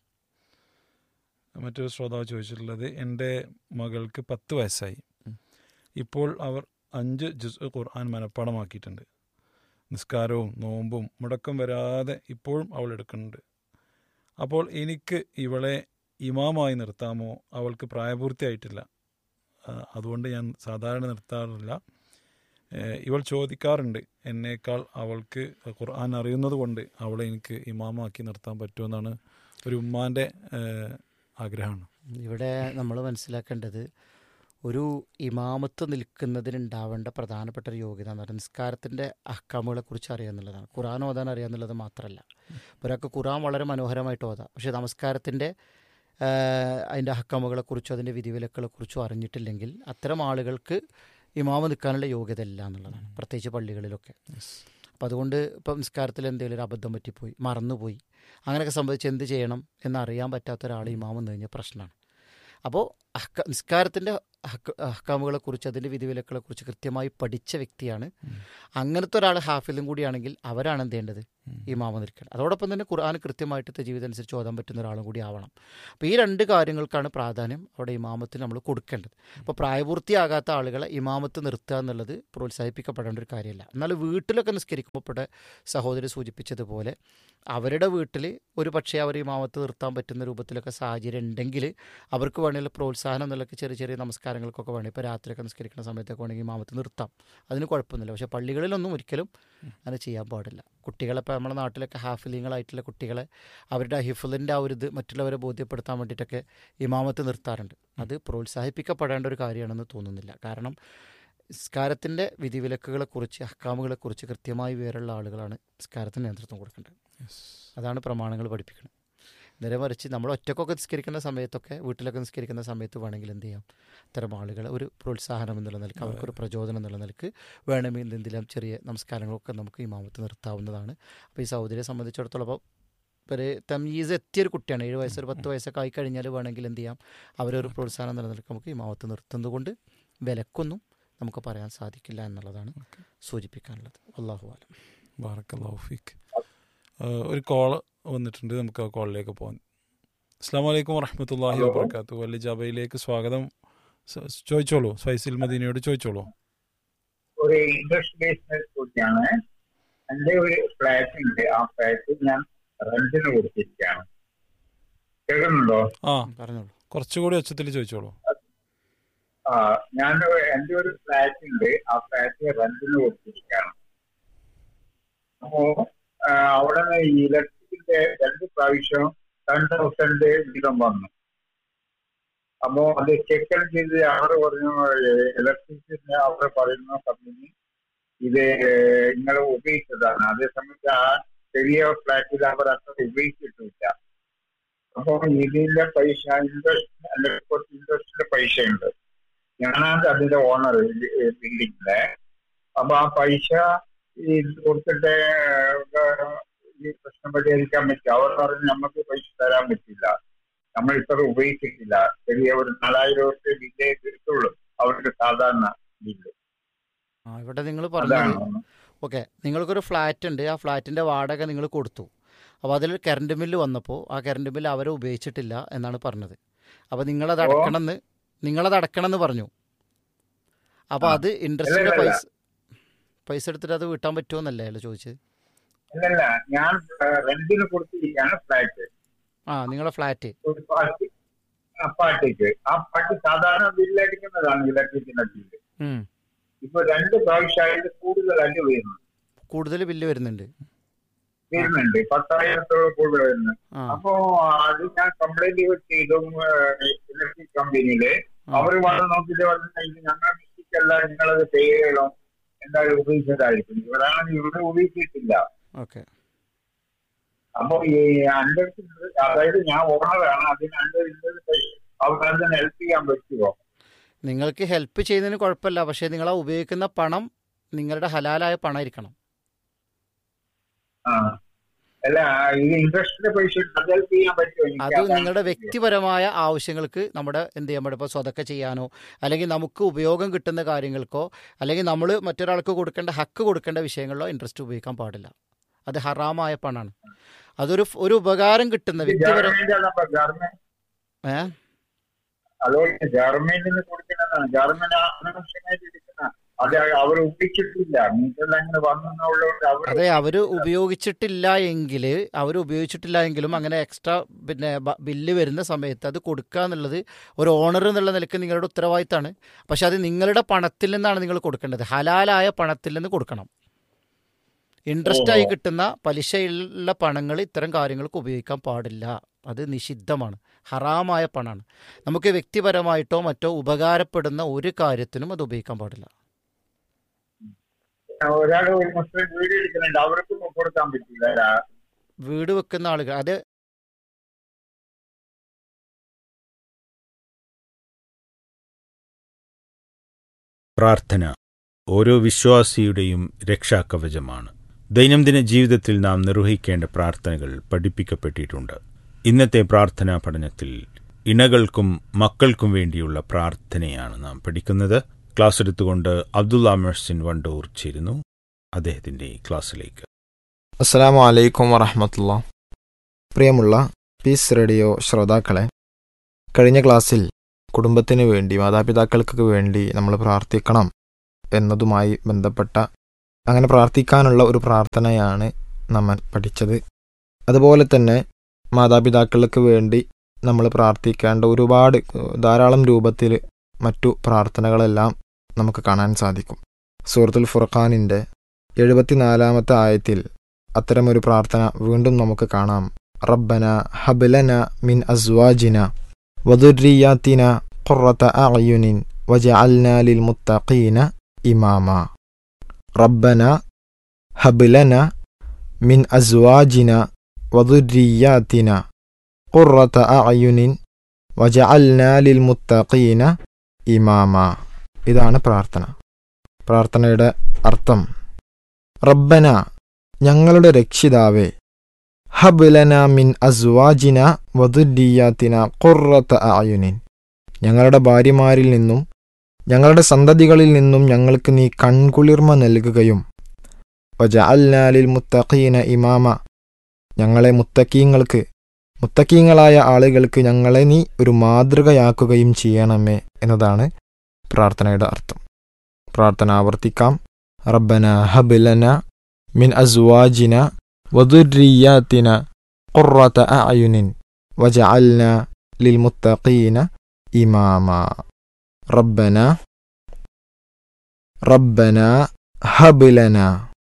മറ്റൊരു ശ്രോതാവ് ചോദിച്ചിട്ടുള്ളത് എൻ്റെ മകൾക്ക് പത്ത് വയസ്സായി ഉം. ഇപ്പോൾ അവർ അഞ്ച് ജുസ് ഖുർആൻ മനഃപ്പാടമാക്കിയിട്ടുണ്ട് നിസ്കാരവും നോമ്പും മുടക്കം വരാതെ ഇപ്പോഴും അവൾ എടുക്കുന്നുണ്ട് അപ്പോൾ എനിക്ക് ഇവളെ ഇമാമായി നിർത്താമോ അവൾക്ക് പ്രായപൂർത്തിയായിട്ടില്ല ആ, അതുകൊണ്ട് ഞാൻ സാധാരണ നിർത്താറില്ല ഏഹ് ഇവൾ ചോദിക്കാറുണ്ട് എന്നേക്കാൾ അവൾക്ക് ഖുർആൻ അറിയുന്നത് കൊണ്ട് അവളെ എനിക്ക് ഇമാമാക്കി നിർത്താൻ പറ്റുമെന്നാണ് ഒരു ഉമ്മാൻ്റെ ഏഹ് ആഗ്രഹമാണ് ഇവിടെ നമ്മൾ മനസ്സിലാക്കേണ്ടത് ഒരു ഇമാമത്ത് നിൽക്കുന്നതിനുണ്ടാവേണ്ട പ്രധാനപ്പെട്ട ഒരു യോഗ്യത എന്ന് പറയുന്നത് നിസ്കാരത്തിൻ്റെ അഹ്കാമുകളെ കുറിച്ച് അറിയുക എന്നുള്ളതാണ് ഖുറാൻ ഓതാൻ അറിയുക എന്നുള്ളത് മാത്രമല്ല ഒരാൾക്ക് ഖുറാൻ വളരെ മനോഹരമായിട്ട് ഓതാം പക്ഷേ നമസ്കാരത്തിൻ്റെ അതിൻ്റെ അഹ്കാമുകളെ കുറിച്ചോ അതിൻ്റെ വിധിവിലക്കുകളെ കുറിച്ചോ അറിഞ്ഞിട്ടില്ലെങ്കിൽ അത്തരം ആളുകൾക്ക് ഇമാമ നിൽക്കാനുള്ള യോഗ്യത ഇല്ല എന്നുള്ളതാണ് പ്രത്യേകിച്ച് പള്ളികളിലൊക്കെ അപ്പം അതുകൊണ്ട് ഇപ്പം നിസ്കാരത്തിൽ എന്തെങ്കിലും ഒരു അബദ്ധം പറ്റിപ്പോയി മറന്നുപോയി അങ്ങനെയൊക്കെ സംഭവിച്ച് എന്ത് ചെയ്യണം എന്നറിയാൻ പറ്റാത്ത ഒരാൾ ഇമാം എന്ന് കഴിഞ്ഞാൽ പ്രശ്നമാണ് അപ്പോൾ അഹ്ക നിസ്കാരത്തിൻ്റെ ഹക്ക് അഹ്കാമുകളെക്കുറിച്ച് അതിൻ്റെ വിധിവിലക്കുകളെക്കുറിച്ച് കൃത്യമായി പഠിച്ച വ്യക്തിയാണ് അങ്ങനത്തെ ഒരാൾ ഹാഫിലും കൂടിയാണെങ്കിൽ അവരാണ് എന്ത് ചെയ്യേണ്ടത് ഇമാമ നിൽക്കണം അതോടൊപ്പം തന്നെ ഖുർആൻ കൃത്യമായിട്ട് ജീവിതം അനുസരിച്ച് ഓതാൻ പറ്റുന്ന ഒരാളും കൂടി ആവണം അപ്പോൾ ഈ രണ്ട് കാര്യങ്ങൾക്കാണ് പ്രാധാന്യം അവിടെ ഇമാമത്തിന് നമ്മൾ കൊടുക്കേണ്ടത് അപ്പോൾ പ്രായപൂർത്തിയാകാത്ത ആളുകളെ ഇമാമത്ത് നിർത്തുക എന്നുള്ളത് പ്രോത്സാഹിപ്പിക്കപ്പെടേണ്ട ഒരു കാര്യമല്ല എന്നാൽ വീട്ടിലൊക്കെ നിസ്കരിക്കുമ്പോൾ ഇവിടെ സഹോദരി സൂചിപ്പിച്ചതുപോലെ അവരുടെ വീട്ടിൽ ഒരു പക്ഷേ അവർ ഇമാമത്ത് നിർത്താൻ പറ്റുന്ന രൂപത്തിലൊക്കെ സാഹചര്യം ഉണ്ടെങ്കിൽ അവർക്ക് വേണമെങ്കിൽ പ്രോത്സാഹനം എന്നുള്ള ചെറിയ ചെറിയ നമസ്കാരങ്ങൾക്കൊക്കെ വേണം ഇപ്പോൾ രാത്രിയൊക്കെ നിസ്കരിക്കുന്ന സമയത്തൊക്കെ വേണമെങ്കിൽ ഇമാമത്ത് നിർത്താം അതിന് കുഴപ്പമൊന്നുമില്ല പക്ഷേ പള്ളികളിലൊന്നും ഒരിക്കലും അങ്ങനെ ചെയ്യാൻ പാടില്ല കുട്ടികളെ ഇപ്പോൾ നമ്മുടെ നാട്ടിലൊക്കെ ഹാഫിലിങ്ങളായിട്ടുള്ള കുട്ടികളെ അവരുടെ ഹിഫലിൻ്റെ ആ ഒരു ഇത് മറ്റുള്ളവരെ ബോധ്യപ്പെടുത്താൻ വേണ്ടിയിട്ടൊക്കെ ഇമാമത്ത് നിർത്താറുണ്ട് അത് പ്രോത്സാഹിപ്പിക്കപ്പെടേണ്ട ഒരു കാര്യമാണെന്ന് തോന്നുന്നില്ല കാരണം നിസ്കാരത്തിൻ്റെ വിധിവിലക്കുകളെക്കുറിച്ച് അഹ്കാമുകളെക്കുറിച്ച് കൃത്യമായി വിവരമുള്ള ആളുകളാണ് നിസ്കാരത്തിന് നേതൃത്വം കൊടുക്കേണ്ടത് അതാണ് പ്രമാണങ്ങൾ പഠിപ്പിക്കുന്നത് നേരെ മറിച്ച് നമ്മൾ ഒറ്റക്കൊക്കെ നിസ്കരിക്കുന്ന സമയത്തൊക്കെ വീട്ടിലൊക്കെ നിസ്കരിക്കുന്ന സമയത്ത് വേണമെങ്കിൽ എന്ത് ചെയ്യാം ഇത്തരം ആളുകളെ ഒരു പ്രോത്സാഹനം എന്നുള്ള നിലക്ക് അവർക്കൊരു പ്രചോദനം എന്നുള്ള നിലക്ക് വേണമെങ്കിൽ എന്തെങ്കിലും ചെറിയ നമസ്കാരങ്ങളൊക്കെ നമുക്ക് ഇമാമത്ത് നിർത്താവുന്നതാണ് അപ്പോൾ ഈ സൗദിയെ സംബന്ധിച്ചിടത്തോളം അപ്പോൾ ഒരു തമീസ് എത്തിയൊരു കുട്ടിയാണ് ഏഴ് വയസ്സ് ഒരു പത്ത് വയസ്സൊക്കെ ആയി കഴിഞ്ഞാൽ വേണമെങ്കിൽ എന്ത് ചെയ്യാം അവരൊരു പ്രോത്സാഹനം നിലനിൽക്ക് നമുക്ക് ഇമാമത്ത് നിർത്തുന്നത് കൊണ്ട് വിലക്കൊന്നും നമുക്ക് പറയാൻ സാധിക്കില്ല എന്നുള്ളതാണ് സൂചിപ്പിക്കാനുള്ളത് അള്ളാഹു ആലം ബാറക്കല്ലാഫിക്ക് ഒരു കോൾ വന്നിട്ടുണ്ട് നമുക്ക് ആ കോളിലേക്ക് പോകാം അസ്സാം വലൈക്കും വറഹമത്തല്ലാഹി വാബർക്കാത്തു വലിയ ജബയിലേക്ക് സ്വാഗതം സ- ചോദിച്ചോളൂ ഫൈസിൽ മദീനയോട് ചോദിച്ചോളൂ ഒരു ഇൻട്രസ്റ്റ് ബേസ്ഡ് കുട്ടിയാണ് എന്റെ ഒരു ഫ്ലാറ്റ് ഉണ്ട് ആ ഫ്ലാറ്റ് ഞാൻ റെന്റിന് കൊടുത്തിരിക്കുകയാണ് കേൾക്കുന്നുണ്ടോ ആ പറഞ്ഞോളൂ കുറച്ചുകൂടി ഒച്ചത്തിൽ ചോദിച്ചോളൂ ആ ഞാൻ എന്റെ ഒരു ഫ്ലാറ്റ് ഉണ്ട് ആ ഫ്ലാറ്റ് റെന്റിന് കൊടുത്തിരിക്കുകയാണ് അപ്പോ ആ, അവിടെ നിന്ന് ഈ ഇലക്ട്രിക്കിന്റെ രണ്ട് പ്രാവശ്യം ടെൻ തൗസൻഡ് വീതം വന്നു അപ്പോ അത് ചെക്ക് ചെയ്ത് അവർ പറഞ്ഞു ഇലക്ട്രിസിറ്റി അവർ പറയുന്ന കമ്പനി ഇത് നിങ്ങൾ ഉപയോഗിച്ചതാണ് അതേസമയത്ത് ആ ചെറിയ ഫ്ലാറ്റിൽ അവർ അത്ര ഉപയോഗിച്ചിട്ടില്ല അപ്പോ ഇതിന്റെ പൈസ ഇൻട്രസ്റ്റ് ഇൻട്രസ്റ്റിന്റെ പൈസ ഉണ്ട് ഞാനാണ് അതിന്റെ ഓണർ ബിൽഡിങ്ങിന്റെ അപ്പൊ ആ പൈസ ഈ കൊടുത്തിട്ട് ഏഹ്, ഈ പ്രശ്നം പരിഹരിക്കാൻ പറ്റും അവർ പറഞ്ഞു നമുക്ക് പൈസ തരാൻ പറ്റില്ല നമ്മൾ ഇത്ര ഉപയോഗിച്ചിട്ടില്ല ചെറിയ ഒരു നാലായിരം രൂപ ബില്ലേ കിട്ടുള്ളൂ അവർക്ക് സാധാരണ ബില്ല് ആ ഇവിടെ നിങ്ങൾ പറഞ്ഞത് അതാണ് ഓക്കെ നിങ്ങൾക്കൊരു ഫ്ലാറ്റ് ഉണ്ട് ആ ഫ്ലാറ്റിൻ്റെ വാടക നിങ്ങൾ കൊടുത്തു അപ്പോൾ അതിൽ കറണ്ട് ബില്ല് വന്നപ്പോൾ ആ കറണ്ട് ബില്ല് അവരെ ഉപയോഗിച്ചിട്ടില്ല എന്നാണ് പറഞ്ഞത് അപ്പോൾ നിങ്ങളത് ഓ. അടക്കണമെന്ന് നിങ്ങളത് അടക്കണമെന്ന് പറഞ്ഞു അപ്പോൾ ആ. അത് ഇൻട്രസ്റ്റിൻ്റെ അല്ല, അല്ല, പൈസ പൈസ എടുത്തിട്ട് അത് വീട്ടാൻ പറ്റുമോന്നല്ലേ അയാൾ ചോദിച്ചത് അല്ലല്ല ഞാൻ റെന്റിന് കൊടുത്തിരിക്കുകയാണ് ഫ്ലാറ്റ് ആ നിങ്ങളെ ഫ്ലാറ്റ് ഒരു പാർട്ടി ആ പാർട്ടിക്ക് ആ പാർട്ടി സാധാരണ ബില്ല് അടിക്കുന്നതാണ് ഇലക്ട്രിക്കിന്റെ ബില്ല് ഉം. ഇപ്പൊ രണ്ട് പ്രാവശ്യമായിട്ട് കൂടുതലായിട്ട് വരുന്നു കൂടുതൽ ബില്ല് വരുന്നുണ്ട് വരുന്നുണ്ട് പത്തായിരത്തോളം കൂടുതൽ വരുന്നു ആ അപ്പോ അത് ഞാൻ കംപ്ലൈന്റ് ചെയ്തു ഇലക്ട്രിക് കമ്പനിയില് ആ. അവർ വന്ന് നോക്കിയിട്ട് പറഞ്ഞു ഇത് ഞങ്ങളുടെ മിസ്റ്റേക്ക് അല്ല നിങ്ങളത് പേ ചെയ്യണം എന്തായാലും ഉപയോഗിച്ചതായിരിക്കും ഇവരാണ് ഇവിടെ ഉപയോഗിച്ചിട്ടില്ല ഓക്കെ അപ്പൊ ഈ അന്റെ അതായത് ഞാൻ ഓണറാണ് അതിന് അന്റെ അവർ അതിന് ഹെൽപ്പ് ചെയ്യാൻ പറ്റുമോ നിങ്ങൾക്ക് ഹെൽപ്പ് ചെയ്യുന്നതിന് കുഴപ്പമില്ല പക്ഷേ നിങ്ങൾ ആ ഉപയോഗിക്കുന്ന പണം നിങ്ങളുടെ ഹലാലായ പണമായിരിക്കണം ആ അല്ല ഇത് ഇൻട്രസ്റ്റിന്റെ പൈസ അത് ഹെൽപ്പ് ചെയ്യാൻ പറ്റുമോ എനിക്ക് അത് അതാണ് നിങ്ങളുടെ ചോദ്യം. വ്യക്തിപരമായ ആവശ്യങ്ങൾക്ക് നമ്മുടെ എന്ത് ചെയ്യാൻ പറ്റും ഇപ്പോൾ സ്വതക്ക ചെയ്യാനോ അല്ലെങ്കിൽ നമുക്ക് ഉപയോഗം കിട്ടുന്ന കാര്യങ്ങൾക്കോ അല്ലെങ്കിൽ നമ്മൾ മറ്റൊരാൾക്ക് കൊടുക്കേണ്ട ഹക്ക് കൊടുക്കേണ്ട വിഷയങ്ങളിലോ ഇൻട്രസ്റ്റ് ഉപയോഗിക്കാൻ പാടില്ല അത് ഹറാമായ പണാണ് അതൊരു ഒരു ഉപകാരം കിട്ടുന്ന ഇത് വ്യക്തിപരം ഗവൺമെന്റ് അപ്പൊ ഗവൺമെന്റ് ഏ അതുകൊണ്ട് ഗവൺമെന്റിന് കൊടുക്കുന്നതാണ് ഗവൺമെന്റ് അനാവശ്യമായിട്ട് എടുക്കുന്ന അത് അവർ ഉപയോഗിച്ചിട്ടില്ല മീറ്ററിൽ അങ്ങനെ വന്നുള്ളതുകൊണ്ട് അവർ അതെ അവർ ഉപയോഗിച്ചിട്ടില്ല എങ്കിൽ അവർ ഉപയോഗിച്ചിട്ടില്ല എങ്കിലും അങ്ങനെ എക്സ്ട്രാ പിന്നെ ബ- ബില്ല് വരുന്ന സമയത്ത് അത് കൊടുക്കുക എന്നുള്ളത് ഒരു ഓണർ എന്നുള്ള നിലയ്ക്ക് നിങ്ങളുടെ ഉത്തരവാദിത്തമാണ് പക്ഷെ അത് നിങ്ങളുടെ പണത്തിൽ നിന്നാണ് നിങ്ങൾ കൊടുക്കേണ്ടത് ഹലാലായ പണത്തിൽ നിന്ന് കൊടുക്കണം ഇൻട്രസ്റ്റ് ആയി ഓഹോ. കിട്ടുന്ന പലിശയുള്ള പണങ്ങൾ ഇത്തരം കാര്യങ്ങൾക്ക് ഉപയോഗിക്കാൻ പാടില്ല അത് നിഷിദ്ധമാണ് ഹറാമായ പണമാണ് നമുക്ക് വ്യക്തിപരമായിട്ടോ മറ്റോ ഉപകാരപ്പെടുന്ന ഒരു കാര്യത്തിനും അത് ഉപയോഗിക്കാൻ പാടില്ല ഒരാൾ ഒരു മുസ്ലിം വീഡിയോ എടുക്കുന്നുണ്ട് അവർക്കും കൊടുക്കാൻ പറ്റില്ല വീട് വെക്കുന്ന ആളുകൾ അത് പ്രാർത്ഥന ഓരോ വിശ്വാസിയുടെയും രക്ഷാകവചമാണ് ദൈനംദിന ജീവിതത്തിൽ നാം നിർവഹിക്കേണ്ട പ്രാർത്ഥനകൾ പഠിപ്പിക്കപ്പെട്ടിട്ടുണ്ട് ഇന്നത്തെ പ്രാർത്ഥനാ പഠനത്തിൽ ഇണകൾക്കും മക്കൾക്കും വേണ്ടിയുള്ള പ്രാർത്ഥനയാണ് നാം പഠിക്കുന്നത് ക്ലാസ് എടുത്തുകൊണ്ട് അബ്ദുള്ള മെഹ്സിൻ വണ്ടൂർ ചേരുന്നു അദ്ദേഹത്തിന്റെ ക്ലാസ്സിലേക്ക് അസ്സലാമു അലൈക്കും വറഹമത്തുള്ള പ്രിയമുള്ള പീസ് റേഡിയോ ശ്രോതാക്കളെ കഴിഞ്ഞ ക്ലാസ്സിൽ കുടുംബത്തിന് വേണ്ടി മാതാപിതാക്കൾക്ക് വേണ്ടി നമ്മൾ പ്രാർത്ഥിക്കണം എന്നതുമായി ബന്ധപ്പെട്ട അങ്ങനെ പ്രാർത്ഥിക്കാനുള്ള ഒരു പ്രാർത്ഥനയാണ് നമ്മൾ പഠിച്ചത് അതുപോലെ തന്നെ മാതാപിതാക്കൾക്ക് വേണ്ടി നമ്മൾ പ്രാർത്ഥിക്കേണ്ട ഒരുപാട് ധാരാളം രൂപത്തിൽ മറ്റു പ്രാർത്ഥനകളെല്ലാം നമുക്ക് കാണാൻ സാധിക്കും സൂറത്തുൽ ഫുർഖാനിൻ്റെ എഴുപത്തിനാലാമത്തെ ആയത്തിൽ അത്തരമൊരു പ്രാർത്ഥന വീണ്ടും നമുക്ക് കാണാം റബ്ബന ഹബ്ലന മിൻ അസ്വാജിന വദുർരിയാത്തിന ഖുറത അഅയുനിൻ വജഅൽന ലിൽ മുത്തഖീന ഇമാമ റബ്ബന ഹബ്ലന മിൻ അസ്വാജിന വദുർരിയാത്തിന ഖുറത അഅയുനിൻ വജഅൽന ലിൽ മുത്തഖീന ഇമാമ ഇതാണ് പ്രാർത്ഥന പ്രാർത്ഥനയുടെ അർത്ഥം റബ്ബന ഞങ്ങളുടെ രക്ഷിതാവേ ഹബ്ലന മിൻ അസ്വാജിന വധുരിയാത്തിന ഖുറത്ത അയുനിൻ ഞങ്ങളുടെ ഭാര്യമാരിൽ നിന്നും ഞങ്ങളുടെ സന്തതികളിൽ നിന്നും ഞങ്ങൾക്ക് നീ കൺകുളിർമ നൽകുകയും വജഅൽനാലിൽ മുത്തഖീന ഇമാമ ഞങ്ങളെ മുത്തക്കീങ്ങൾക്ക് മുത്തക്കീങ്ങളായ ആളുകൾക്ക് ഞങ്ങളെ നീ ഒരു മാതൃകയാക്കുകയും ചെയ്യണമേ എന്നതാണ് പ്രാർത്ഥനയുടെ അർത്ഥം പ്രാർത്ഥന ആവർത്തിക്കാം റബ്ബന ഹബ്ലന من أزواجنا وذرياتنا قرة أعين وجعلنا للمتقين إماما ربنا ربنا هب لنا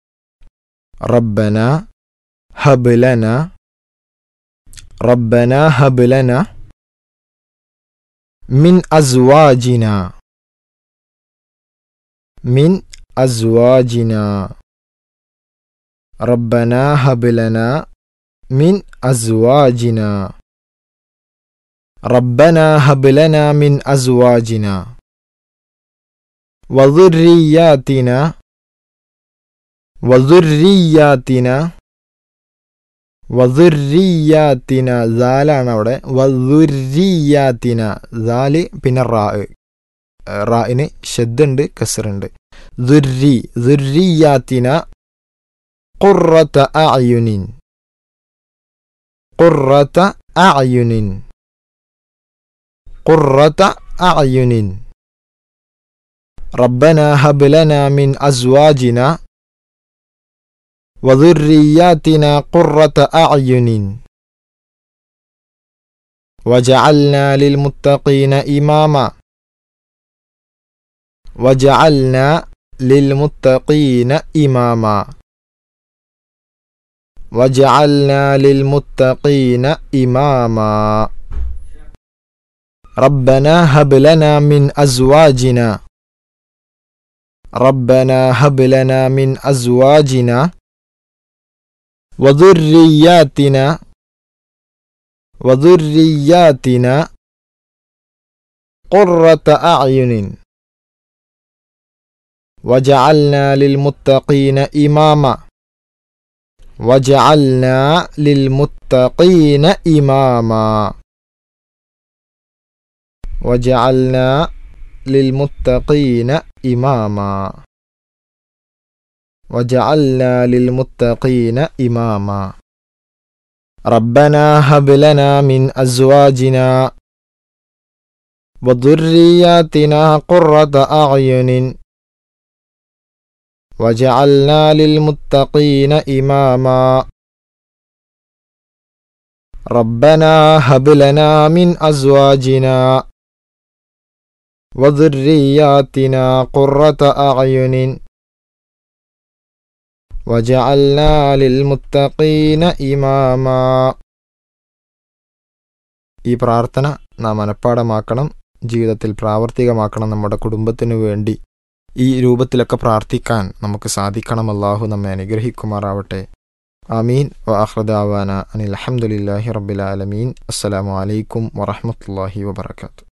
ربنا هب لنا ربنا هب لنا من أزواجنا من أزواجنا ربنا هب لنا من أزواجنا ربنا هب لنا من أزواجنا وذرياتنا وذرياتنا വദുരിയാത്തിന ദാലാണ് അവിടെ വദുരിയാത്തിന ദാല് പിന്നെ റാ റായിന് ഷെദ്ദുണ്ട് കസറുണ്ട് ദുരി ദുരിയാത്തിന قرة أعين قرة أعين قرة أعين ربنا هب لنا من أزواجنا وذرياتنا قرة أعين وجعلنا للمتقين إماما وجعلنا للمتقين إماما وجعلنا للمتقين إماما ربنا هب لنا من أزواجنا ربنا هب لنا من أزواجنا وذرياتنا وذرياتنا قرة أعين وجعلنا للمتقين إماما وجعلنا للمتقين إماما وجعلنا للمتقين إماما وجعلنا للمتقين إماما ربنا هب لنا من أزواجنا وذرياتنا قرة أعين وجعلنا للمتقين إماما ربنا هب لنا من أزواجنا وذرياتنا قرة أعين وجعلنا للمتقين إماما ഈ പ്രാർത്ഥന നാം മനഃപ്പാടമാക്കണം ജീവിതത്തിൽ പ്രാവർത്തികമാക്കണം നമ്മുടെ കുടുംബത്തിനു വേണ്ടി ഈ രൂപത്തിലൊക്കെ പ്രാർത്ഥിക്കാൻ നമുക്ക് സാധിക്കണം അള്ളാഹു നമ്മെ അനുഗ്രഹിക്കുമാറാവട്ടെ ആമീൻ വാഹ്റദാവാന അനിൽ അഹമ്മദില്ലാഹി റബ്ബിൽ ആലമീൻ അസ്സലാമു അലൈക്കും വറഹമത്തല്ലാഹി വബർക്കാത്തു